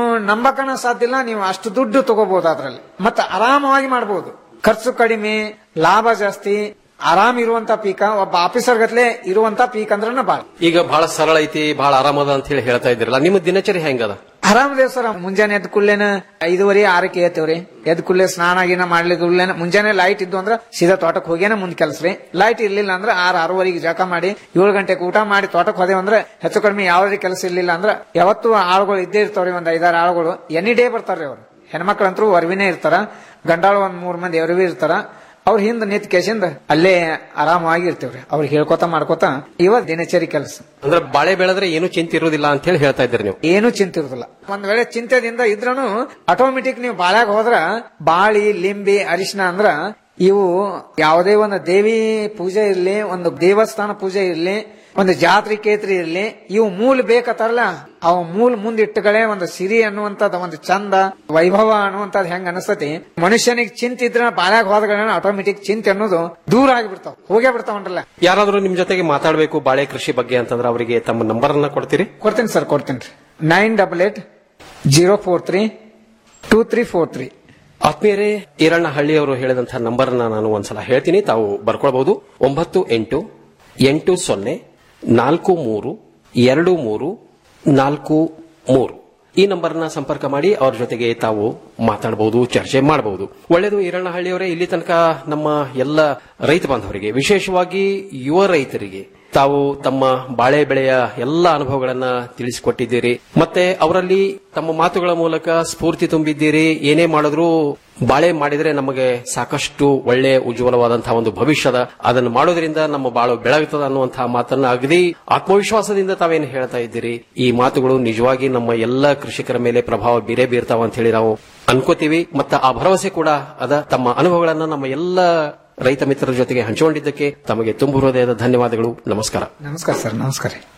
ನಂಬಕನ ಸಾಧ್ಯ ಇಲ್ಲ ನೀವು ಅಷ್ಟು ದುಡ್ಡು ತಗೋಬಹುದು ಅದ್ರಲ್ಲಿ ಮತ್ತೆ ಆರಾಮವಾಗಿ ಮಾಡಬಹುದು ಖರ್ಚು ಕಡಿಮೆ ಲಾಭ ಜಾಸ್ತಿ ಆರಾಮ್ ಇರುವಂತ ಪೀಕ ಒಬ್ಬ ಆಫೀಸರ್ ಗತ್ಲೆ ಇರುವಂತ ಪೀಕ್ ಅಂದ್ರನ ಬಾಳ ಈಗ ಬಹಳ ಸರಳ ಐತಿ ಬಹಳ ಆರಾಮದ ಅಂತ ಹೇಳಿ ಹೇಳ್ತಾ ಇದ್ದೀರಲ್ಲ ನಿಮ್ಮ ದಿನಚರಿ ಹೆಂಗದ ಆರಾಮದೇವ್ ಸರ್ ಮುಂಜಾನೆ ಎದ್ದ ಕೂಡ್ಲೇನ ಐದುವರೆ ಆರಕ್ಕೆ ಏತೇವ್ರಿ ಎದ್ದ ಕೂಡ್ಲೆ ಸ್ನಾನ ಗೀನ ಮಾಡ್ಲಿಕ್ಕೆ ಕೂಡ್ಲೇನ ಮುಂಜಾನೆ ಲೈಟ್ ಇದ್ದು ಅಂದ್ರ ಸೀದಾ ತೋಟಕ್ಕೆ ಹೋಗ್ಯಾನ ಮುಂದ್ ಕೆಲ್ಸ ರೀ ಲೈಟ್ ಇರ್ಲಿಲ್ಲ ಅಂದ್ರೆ ಆರ್ ಆರೂವರೆಗೆ ಜಳಕ ಮಾಡಿ ಏಳು ಗಂಟೆಗೆ ಊಟ ಮಾಡಿ ತೋಟಕ್ಕೆ ಹೋದೇವ್ ಅಂದ್ರೆ ಹೆಚ್ಚು ಕಡಿಮೆ ಯಾವುದೇ ಕೆಲಸ ಇರ್ಲಿಲ್ಲ ಅಂದ್ರೆ ಯಾವತ್ತು ಆಳುಗಳು ಇದ್ದೇ ಇರ್ತಾವ್ರಿ ಒಂದ್ ಐದಾರು ಆಳುಗಳು ಎನಿ ಡೇ ಬರ್ತಾರ್ರಿ ಅವ್ರು ಹೆಣ್ಮಕ್ಳಂತರೂ ವರ್ವಿನೇ ಇರ್ತಾರ ಗಂಡಾಳು ಒಂದ್ ಮೂರ್ ಮಂದಿ ಎರ್ವಿ ಇರ್ತಾರ ಅವ್ರ ಹಿಂದ್ ನಿಂತ್ ಕೇಸಿಂದ ಅಲ್ಲೇ ಆರಾಮಾಗಿ ಇರ್ತೇವ್ರಿ ಅವ್ರಿಗೆ ಹೇಳ್ಕೊತ ಮಾಡ್ಕೊತ ಇವ ದಿನಚರಿ ಕೆಲಸ ಅಂದ್ರೆ ಬಾಳೆ ಬೆಳೆದ್ರೆ ಏನು ಚಿಂತೆ ಇರೋದಿಲ್ಲ ಅಂತ ಹೇಳಿ ಹೇಳ್ತಾ ಇದ್ದೀರಿ ನೀವು ಏನು ಚಿಂತೆ ಇರುದಿಲ್ಲ ಒಂದ್ ವೇಳೆ ಚಿಂತೆದಿಂದ ಇದ್ರನು ಆಟೋಮೆಟಿಕ್ ನೀವು ಬಾಳ್ಯಾಗ ಹೋದ್ರ ಬಾಳಿ ಲಿಂಬಿ ಅರಿಶಿನ ಅಂದ್ರ ಇವು ಯಾವುದೇ ಒಂದು ದೇವಿ ಪೂಜೆ ಇರ್ಲಿ ಒಂದು ದೇವಸ್ಥಾನ ಪೂಜೆ ಇರ್ಲಿ ಒಂದು ಜಾತ್ರೆ ಕೇತ್ರಿ ಇರ್ಲಿ ಇವು ಮೂಲ ಬೇಕತ್ತಾರಲ್ಲ ಅವ ಮೂಲ ಮುಂದಿಟ್ಟಗಳೇ ಒಂದು ಸಿರಿ ಅನ್ನುವಂಥದ್ದು ಒಂದು ಚಂದ ವೈಭವ ಅನ್ನುವಂಥದ್ದು ಹೆಂಗ್ ಅನಿಸ್ತತಿ ಮನುಷ್ಯನಿಗೆ ಚಿಂತೆ ಇದ್ರ ಬಾಳ್ಯಾಗ ಹೋದಗಳನ್ನ ಆಟೋಮೆಟಿಕ್ ಚಿಂತೆ ಅನ್ನೋದು ದೂರ ಆಗಿಬಿಡ್ತಾವ ಹೋಗೇ ಬಿಡ್ತಾವನ್ರಲ್ಲ ಯಾರಾದ್ರೂ ನಿಮ್ ಜೊತೆಗೆ ಮಾತಾಡಬೇಕು ಬಾಳೆ ಕೃಷಿ ಬಗ್ಗೆ ಅಂತಂದ್ರೆ ಅವರಿಗೆ ತಮ್ಮ ನಂಬರ್ ಅನ್ನ ಕೊಡ್ತೀರಿ ಕೊಡ್ತೀನಿ ಸರ್ ಕೊಡ್ತೀನಿ nine double eight zero four three two three four three ಆತ್ಮೀಯರೇ ಈರಣ್ಣ ಹಳ್ಳಿ ಅವರು ಹೇಳಿದಂತಹ ನಂಬರ್ ನಾನು ಒಂದ್ಸಲ ಹೇಳ್ತೀನಿ ತಾವು ಬರ್ಕೊಳ್ಬಹುದು ಒಂಬತ್ತು ಎಂಟು ಎಂಟು ಸೊನ್ನೆ ನಾಲ್ಕು ಮೂರು ಎರಡು ಮೂರು ನಾಲ್ಕು ಮೂರು ಈ ನಂಬರ್ನ ಸಂಪರ್ಕ ಮಾಡಿ ಅವ್ರ ಜೊತೆಗೆ ತಾವು ಮಾತಾಡಬಹುದು ಚರ್ಚೆ ಮಾಡಬಹುದು ಒಳ್ಳೆಯದು ಈರಣ್ಣಹಳ್ಳಿಯವರೇ ಇಲ್ಲಿ ತನಕ ನಮ್ಮ ಎಲ್ಲ ರೈತ ಬಾಂಧವರಿಗೆ ವಿಶೇಷವಾಗಿ ಯುವ ರೈತರಿಗೆ ತಾವು ತಮ್ಮ ಬಾಳೆ ಬೆಳೆಯ ಎಲ್ಲ ಅನುಭವಗಳನ್ನ ತಿಳಿಸಿಕೊಟ್ಟಿದ್ದೀರಿ ಮತ್ತೆ ಅವರಲ್ಲಿ ತಮ್ಮ ಮಾತುಗಳ ಮೂಲಕ ಸ್ಫೂರ್ತಿ ತುಂಬಿದ್ದೀರಿ ಏನೇ ಮಾಡಿದ್ರೂ ಬಾಳೆ ಮಾಡಿದ್ರೆ ನಮಗೆ ಸಾಕಷ್ಟು ಒಳ್ಳೆ ಉಜ್ವಲವಾದಂತಹ ಒಂದು ಭವಿಷ್ಯದ ಅದನ್ನು ಮಾಡೋದ್ರಿಂದ ನಮ್ಮ ಬಾಳು ಬೆಳಗುತ್ತದೆ ಅನ್ನುವಂತಹ ಮಾತನ್ನ ಅಗದಿ ಆತ್ಮವಿಶ್ವಾಸದಿಂದ ತಾವೇನು ಹೇಳ್ತಾ ಇದ್ದೀರಿ ಈ ಮಾತುಗಳು ನಿಜವಾಗಿ ನಮ್ಮ ಎಲ್ಲ ಕೃಷಿಕರ ಮೇಲೆ ಪ್ರಭಾವ ಬೀರೇ ಬೀರ್ತಾವ ಅಂತ ಹೇಳಿ ನಾವು ಅನ್ಕೋತೀವಿ ಮತ್ತೆ ಆ ಭರವಸೆ ಕೂಡ ಅದ ತಮ್ಮ ಅನುಭವಗಳನ್ನ ನಮ್ಮ ಎಲ್ಲ ರೈತ ಮಿತ್ರರ ಜೊತೆಗೆ ಹಂಚಿಕೊಂಡಿದ್ದಕ್ಕೆ ತಮಗೆ ತುಂಬು ಹೃದಯದ ಧನ್ಯವಾದಗಳು ನಮಸ್ಕಾರ ನಮಸ್ಕಾರ ಸರ್ ನಮಸ್ಕಾರ ರೀ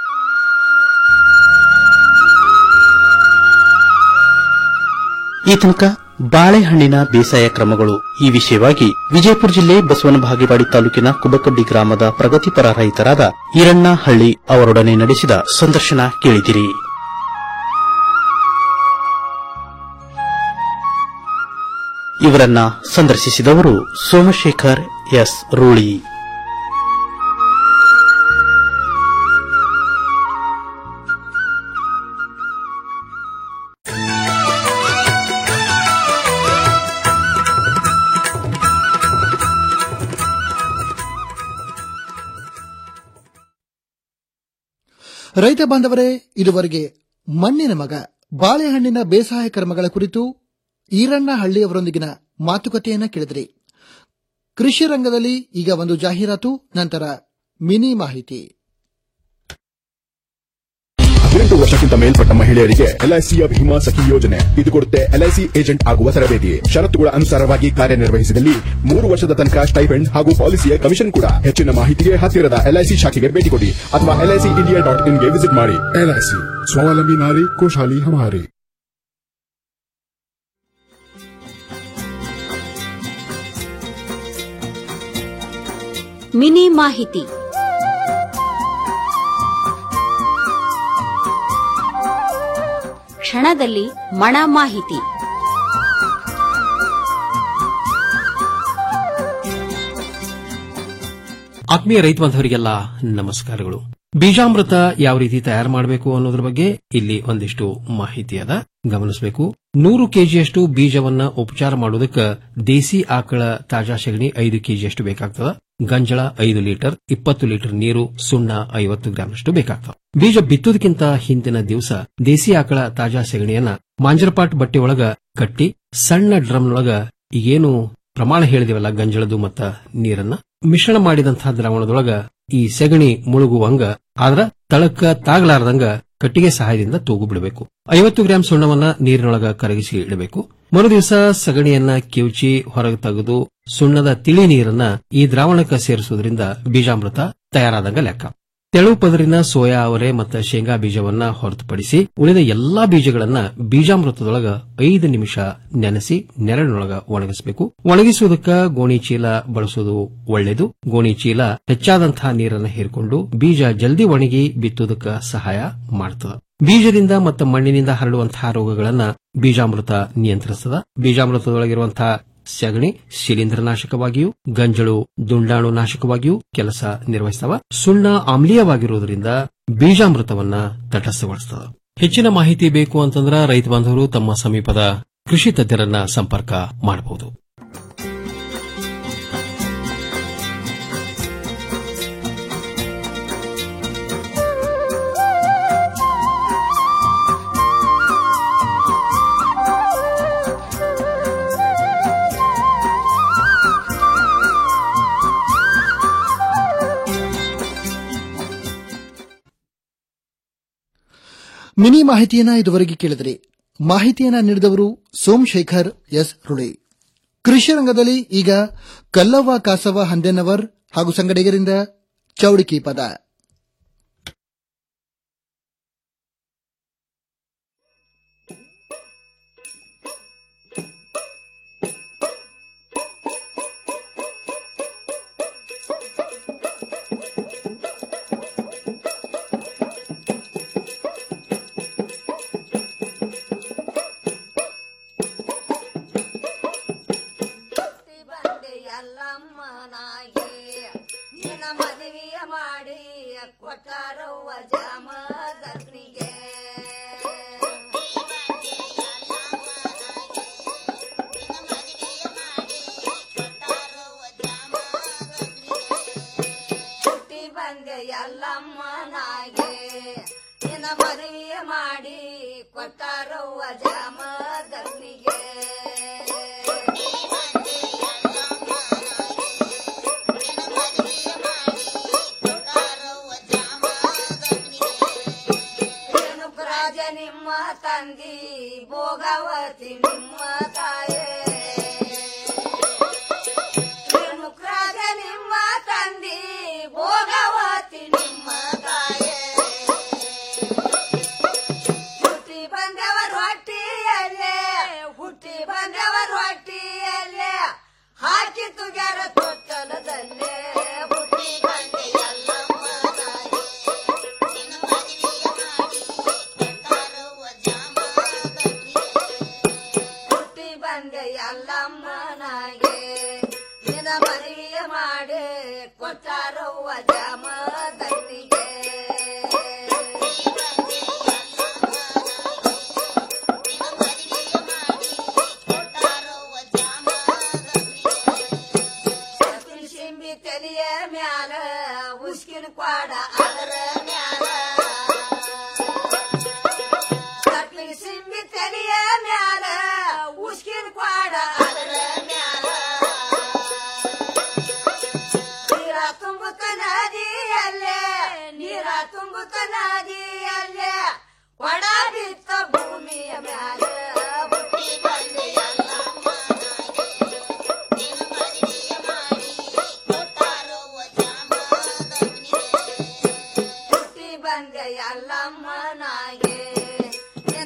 ಈ ತನಕ ಬಾಳೆಹಣ್ಣಿನ ಬೇಸಾಯ ಕ್ರಮಗಳು ಈ ವಿಷಯವಾಗಿ ವಿಜಯಪುರ ಜಿಲ್ಲೆ ಬಸವನ ಬಾಗೇವಾಡಿ ತಾಲೂಕಿನ ಕುಬಕಡ್ಡಿ ಗ್ರಾಮದ ಪ್ರಗತಿಪರ ರೈತರಾದ ಈರಣ್ಣ ಹಳ್ಳಿ ಅವರೊಡನೆ ನಡೆಸಿದ ಸಂದರ್ಶನ ಕೇಳಿದಿರಿ ಇವರನ್ನ ಸಂದರ್ಶಿಸಿದವರು ಸೋಮಶೇಖರ್ ಎಸ್ ರೂಳಿ ರೈತ ಬಾಂಧವರೇ ಇದುವರೆಗೆ ಮಣ್ಣಿನ ಮಗ ಬಾಳೆಹಣ್ಣಿನ ಬೇಸಾಯ ಕ್ರಮಗಳ ಕುರಿತು ಈರಣ್ಣ ಹಳ್ಳಿಯವರೊಂದಿಗಿನ ಮಾತುಕತೆಯನ್ನ ಕೇಳಿದ್ರಿ ಕೃಷಿ ರಂಗದಲ್ಲಿ ಈಗ ಒಂದು ಜಾಹೀರಾತು ನಂತರ ಮಿನಿ ಮಾಹಿತಿ ಹದಿನೆಂಟು ವರ್ಷಕ್ಕಿಂತ ಮೇಲ್ಪಟ್ಟ ಮಹಿಳೆಯರಿಗೆ ಎಲ್ಐಸಿಯ ಭೀಮಾ ಸಖಿ ಯೋಜನೆ ಇದು ಕೊಡುತ್ತೆ ಎಲ್ಐಸಿ ಏಜೆಂಟ್ ಆಗುವ ತರಬೇತಿ ಷರತ್ತುಗಳ ಅನುಸಾರವಾಗಿ ಕಾರ್ಯನಿರ್ವಹಿಸಿದಲ್ಲಿ ಮೂರು ವರ್ಷದ ತನಕ ಸ್ಟೈಫೆಂಡ್ ಹಾಗೂ ಪಾಲಿಸಿಯ ಕಮಿಷನ್ ಕೂಡ ಹೆಚ್ಚಿನ ಮಾಹಿತಿಗೆ ಹತ್ತಿರದ ಎಲ್ಐಸಿ ಶಾಖೆಗೆ ಭೇಟಿ ಕೊಡಿ ಅಥವಾ ಎಲ್ಐಸಿ ಇಂಡಿಯಾ ಡಾಟ್ ಇನ್ಗೆ ವಿಸಿಟ್ ಮಾಡಿ ಎಲ್ಐಸಿ ಸ್ವಾವಲಂಬಿ ನಾರಿ ಖುಷಹಾಲಿ ಹಮಾರಿ ಮಿನಿ ಮಾಹಿತಿ ಕ್ಷಣದಲ್ಲಿ ಮಣ ಮಾಹಿತಿ ಆತ್ಮೀಯ ರೈತ ಬಾಂಧವರಿಗೆಲ್ಲ ನಮಸ್ಕಾರಗಳು ಬೀಜಾಮೃತ ಯಾವ ರೀತಿ ತಯಾರು ಮಾಡಬೇಕು ಅನ್ನೋದ್ರ ಬಗ್ಗೆ ಇಲ್ಲಿ ಒಂದಿಷ್ಟು ಮಾಹಿತಿ ಅದ ಗಮನಿಸಬೇಕು ನೂರು ಕೆಜಿಯಷ್ಟು ಬೀಜವನ್ನ ಉಪಚಾರ ಮಾಡೋದಕ್ಕೆ ದೇಸಿ ಆಕಳ ತಾಜಾ ಸಗಣಿ ಐದು ಕೆಜಿಯಷ್ಟು ಬೇಕಾಗ್ತದ ಗಂಜಳ ಐದು ಲೀಟರ್ ಇಪ್ಪತ್ತು ಲೀಟರ್ ನೀರು ಸುಣ್ಣ ಐವತ್ತು ಗ್ರಾಂನಷ್ಟು ಬೇಕಾಗ್ತದೆ ಬೀಜ ಬಿತ್ತುದಕ್ಕಿಂತ ಹಿಂದಿನ ದಿವಸ ದೇಸಿ ಆಕಳ ತಾಜಾ ಸಗಣಿಯನ್ನ ಮಾಂಜರಪಾಟ್ ಬಟ್ಟೆ ಒಳಗ ಕಟ್ಟಿ ಸಣ್ಣ ಡ್ರಮ್ನೊಳಗ ಏನು ಪ್ರಮಾಣ ಹೇಳಿದಿವಲ್ಲ ಗಂಜಳದು ಮತ್ತ ನೀರನ್ನ ಮಿಶ್ರಣ ಮಾಡಿದಂತಹ ದ್ರಾವಣದೊಳಗ ಈ ಸೆಗಣಿ ಮುಳುಗುವಂಗ ಆದ್ರ ತಳಕ್ಕ ತಾಗಲಾರದಂಗ ಕಟ್ಟಿಗೆ ಸಹಾಯದಿಂದ ತೂಗು ಬಿಡಬೇಕು ಐವತ್ತು ಗ್ರಾಂ ಸುಣ್ಣವನ್ನ ನೀರಿನೊಳಗ ಕರಗಿಸಿ ಇಡಬೇಕು ಮರುದಿವಸ ಸಗಣಿಯನ್ನ ಕಿವುಚಿ ಹೊರಗೆ ತೆಗೆದು ಸುಣ್ಣದ ತಿಳಿ ನೀರನ್ನ ಈ ದ್ರಾವಣಕ್ಕೆ ಸೇರಿಸುವುದರಿಂದ ಬೀಜಾಮೃತ ತಯಾರಾದಂಗ ಲೆಕ್ಕ ತೆಳು ಪದರಿನ ಸೋಯಾ ಅವರೆ ಮತ್ತು ಶೇಂಗಾ ಬೀಜವನ್ನ ಹೊರತುಪಡಿಸಿ ಉಳಿದ ಎಲ್ಲಾ ಬೀಜಗಳನ್ನ ಬೀಜಾಮೃತದೊಳಗ ಐದು ನಿಮಿಷ ನೆನೆಸಿ ನೆರಳಿನೊಳಗ ಒಣಗಿಸಬೇಕು ಒಣಗಿಸುವುದಕ್ಕ ಗೋಣಿ ಚೀಲ ಬಳಸುವುದು ಒಳ್ಳೆಯದು ಗೋಣಿ ಚೀಲ ಹೆಚ್ಚಾದಂತಹ ನೀರನ್ನು ಹೀರಿಕೊಂಡು ಬೀಜ ಜಲ್ದಿ ಒಣಗಿ ಬಿತ್ತುವುದಕ್ಕ ಸಹಾಯ ಮಾಡ್ತದೆ ಬೀಜದಿಂದ ಮತ್ತು ಮಣ್ಣಿನಿಂದ ಹರಡುವಂತಹ ರೋಗಗಳನ್ನ ಬೀಜಾಮೃತ ನಿಯಂತ್ರಿಸುತ್ತದೆ ಬೀಜಾಮೃತದೊಳಗಿರುವಂತಹ ಸಗಣಿ ಶಿಲೀಂಧ್ರನಾಶಕವಾಗಿಯೂ ಗಂಜಳು ದುಂಡಾಣು ನಾಶಕವಾಗಿಯೂ ಕೆಲಸ ನಿರ್ವಹಿಸ್ತವ ಸುಣ್ಣ ಆಮ್ಲೀಯವಾಗಿರುವುದರಿಂದ ಬೀಜಾಮೃತವನ್ನ ತಟಸ್ಥಗೊಳಿಸ್ತದ ಹೆಚ್ಚಿನ ಮಾಹಿತಿ ಬೇಕು ಅಂತಂದ್ರ ರೈತ ಬಾಂಧವರು ತಮ್ಮ ಸಮೀಪದ ಕೃಷಿ ತಜ್ಞರನ್ನ ಸಂಪರ್ಕ ಮಾಡಬಹುದು ಮಿನಿ ಮಾಹಿತಿಯನ್ನ ಇದುವರೆಗೆ ಕೇಳಿದ್ರಿ ಮಾಹಿತಿಯನ್ನ ನೀಡಿದವರು ಸೋಮಶೇಖರ್ ಎಸ್ ರುಳಿ ಕೃಷಿ ರಂಗದಲ್ಲಿ ಈಗ ಕಲ್ಲವ್ವ ಕಾಸವ ಹಂದೆನವರ್ ಹಾಗೂ ಸಂಗಡಿಗರಿಂದ ಚೌಡಿಕಿ ಪದ ನಿನ್ನ ಮದುವೆಯ ಮಾಡಿ ಕೊಟ್ಟಾರವ್ವ ಜಾಮದಗ್ನಿಗೆ ಹುಟ್ಟಿ ಬಂದೆ ಎಲ್ಲಮ್ಮನಾಗೆ ನಿನ್ನ ಮದುವೆಯ ಮಾಡಿ ಕೊಟ್ಟಾರವ್ವ ಜಾಮದಗ್ನಿಗೆ ರೇಣುಕರಾಜ ನಿಮ್ಮ ತಂದಿ ಭೋಗವತಿ ನಿಮ್ಮ ತಾಯೇ ರೇಣುಕರಾಜ ನಿಮ್ಮ ತಂದಿ ಭೋಗವತಿ ನಿಮ್ಮ ತಾಯೇ ಹುಟ್ಟಿ ಬಂದವರ ಹೊಟ್ಟಿಯಲ್ಲೇ ಹುಟ್ಟಿ ಬಂದವರ ಹೊಟ್ಟಿಯಲ್ಲೇ ಹಾಕಿ ತುಗ್ಯಾರ ತೊಟ್ಟಲದಲ್ಲೇ ಹುಟ್ಟಿ ಬಂದೆ ಎಲ್ಲಮ್ಮ ತಾಯಿ ಹುಟ್ಟಿ ಬಂದೆ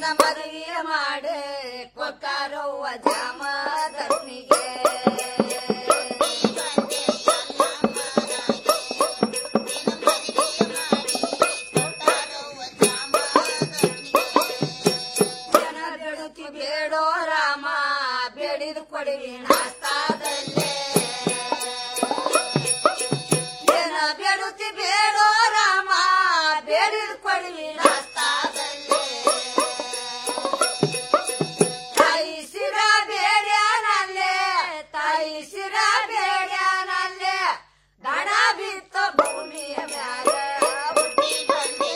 ನಿನ್ನ ಮದುವೆ ಮಾಡಿ ಕೊಟ್ಟಾರವ್ವ ಜಾಮದನಿಗೆ ಜನ ಬೇಡುತ್ತಿ ಬೇಡೋ ರಾಮ ಬೇಡಿದು ಕೊಡಿವಿ ನಾಸ್ತಾದಲ್ಲೇ ಜನ ಬೇಡುತ್ತಿ ಬೇಡೋ ರಾಮ ಬೇಡಿದು ಕೊಡಿವಿ ನಾಸ್ತಾದಲ್ಲೇ ತಾಯಿ ಸಿರ ಬೇಡ್ಯಾನಲ್ಲೇ ತಾಯಿ ಸಿರ ಬೇಡ್ಯಾನಲ್ಲೇ ದಡ ಬಿತ್ತ ಭೂಮಿಯ ಮ್ಯಾಲ ಹುಟ್ಟಿ ಬಂದೆ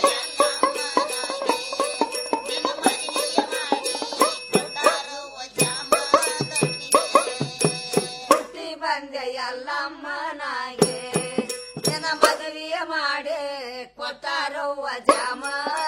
ಹುಟ್ಟಿ ಬಂದೆ ಎಲ್ಲಮ್ಮನಾಗೆ ನಿನ್ನ ಮದುವೆ ಮಾಡಿ ಕೊಟ್ಟಾರವ್ವ ಜಾಮ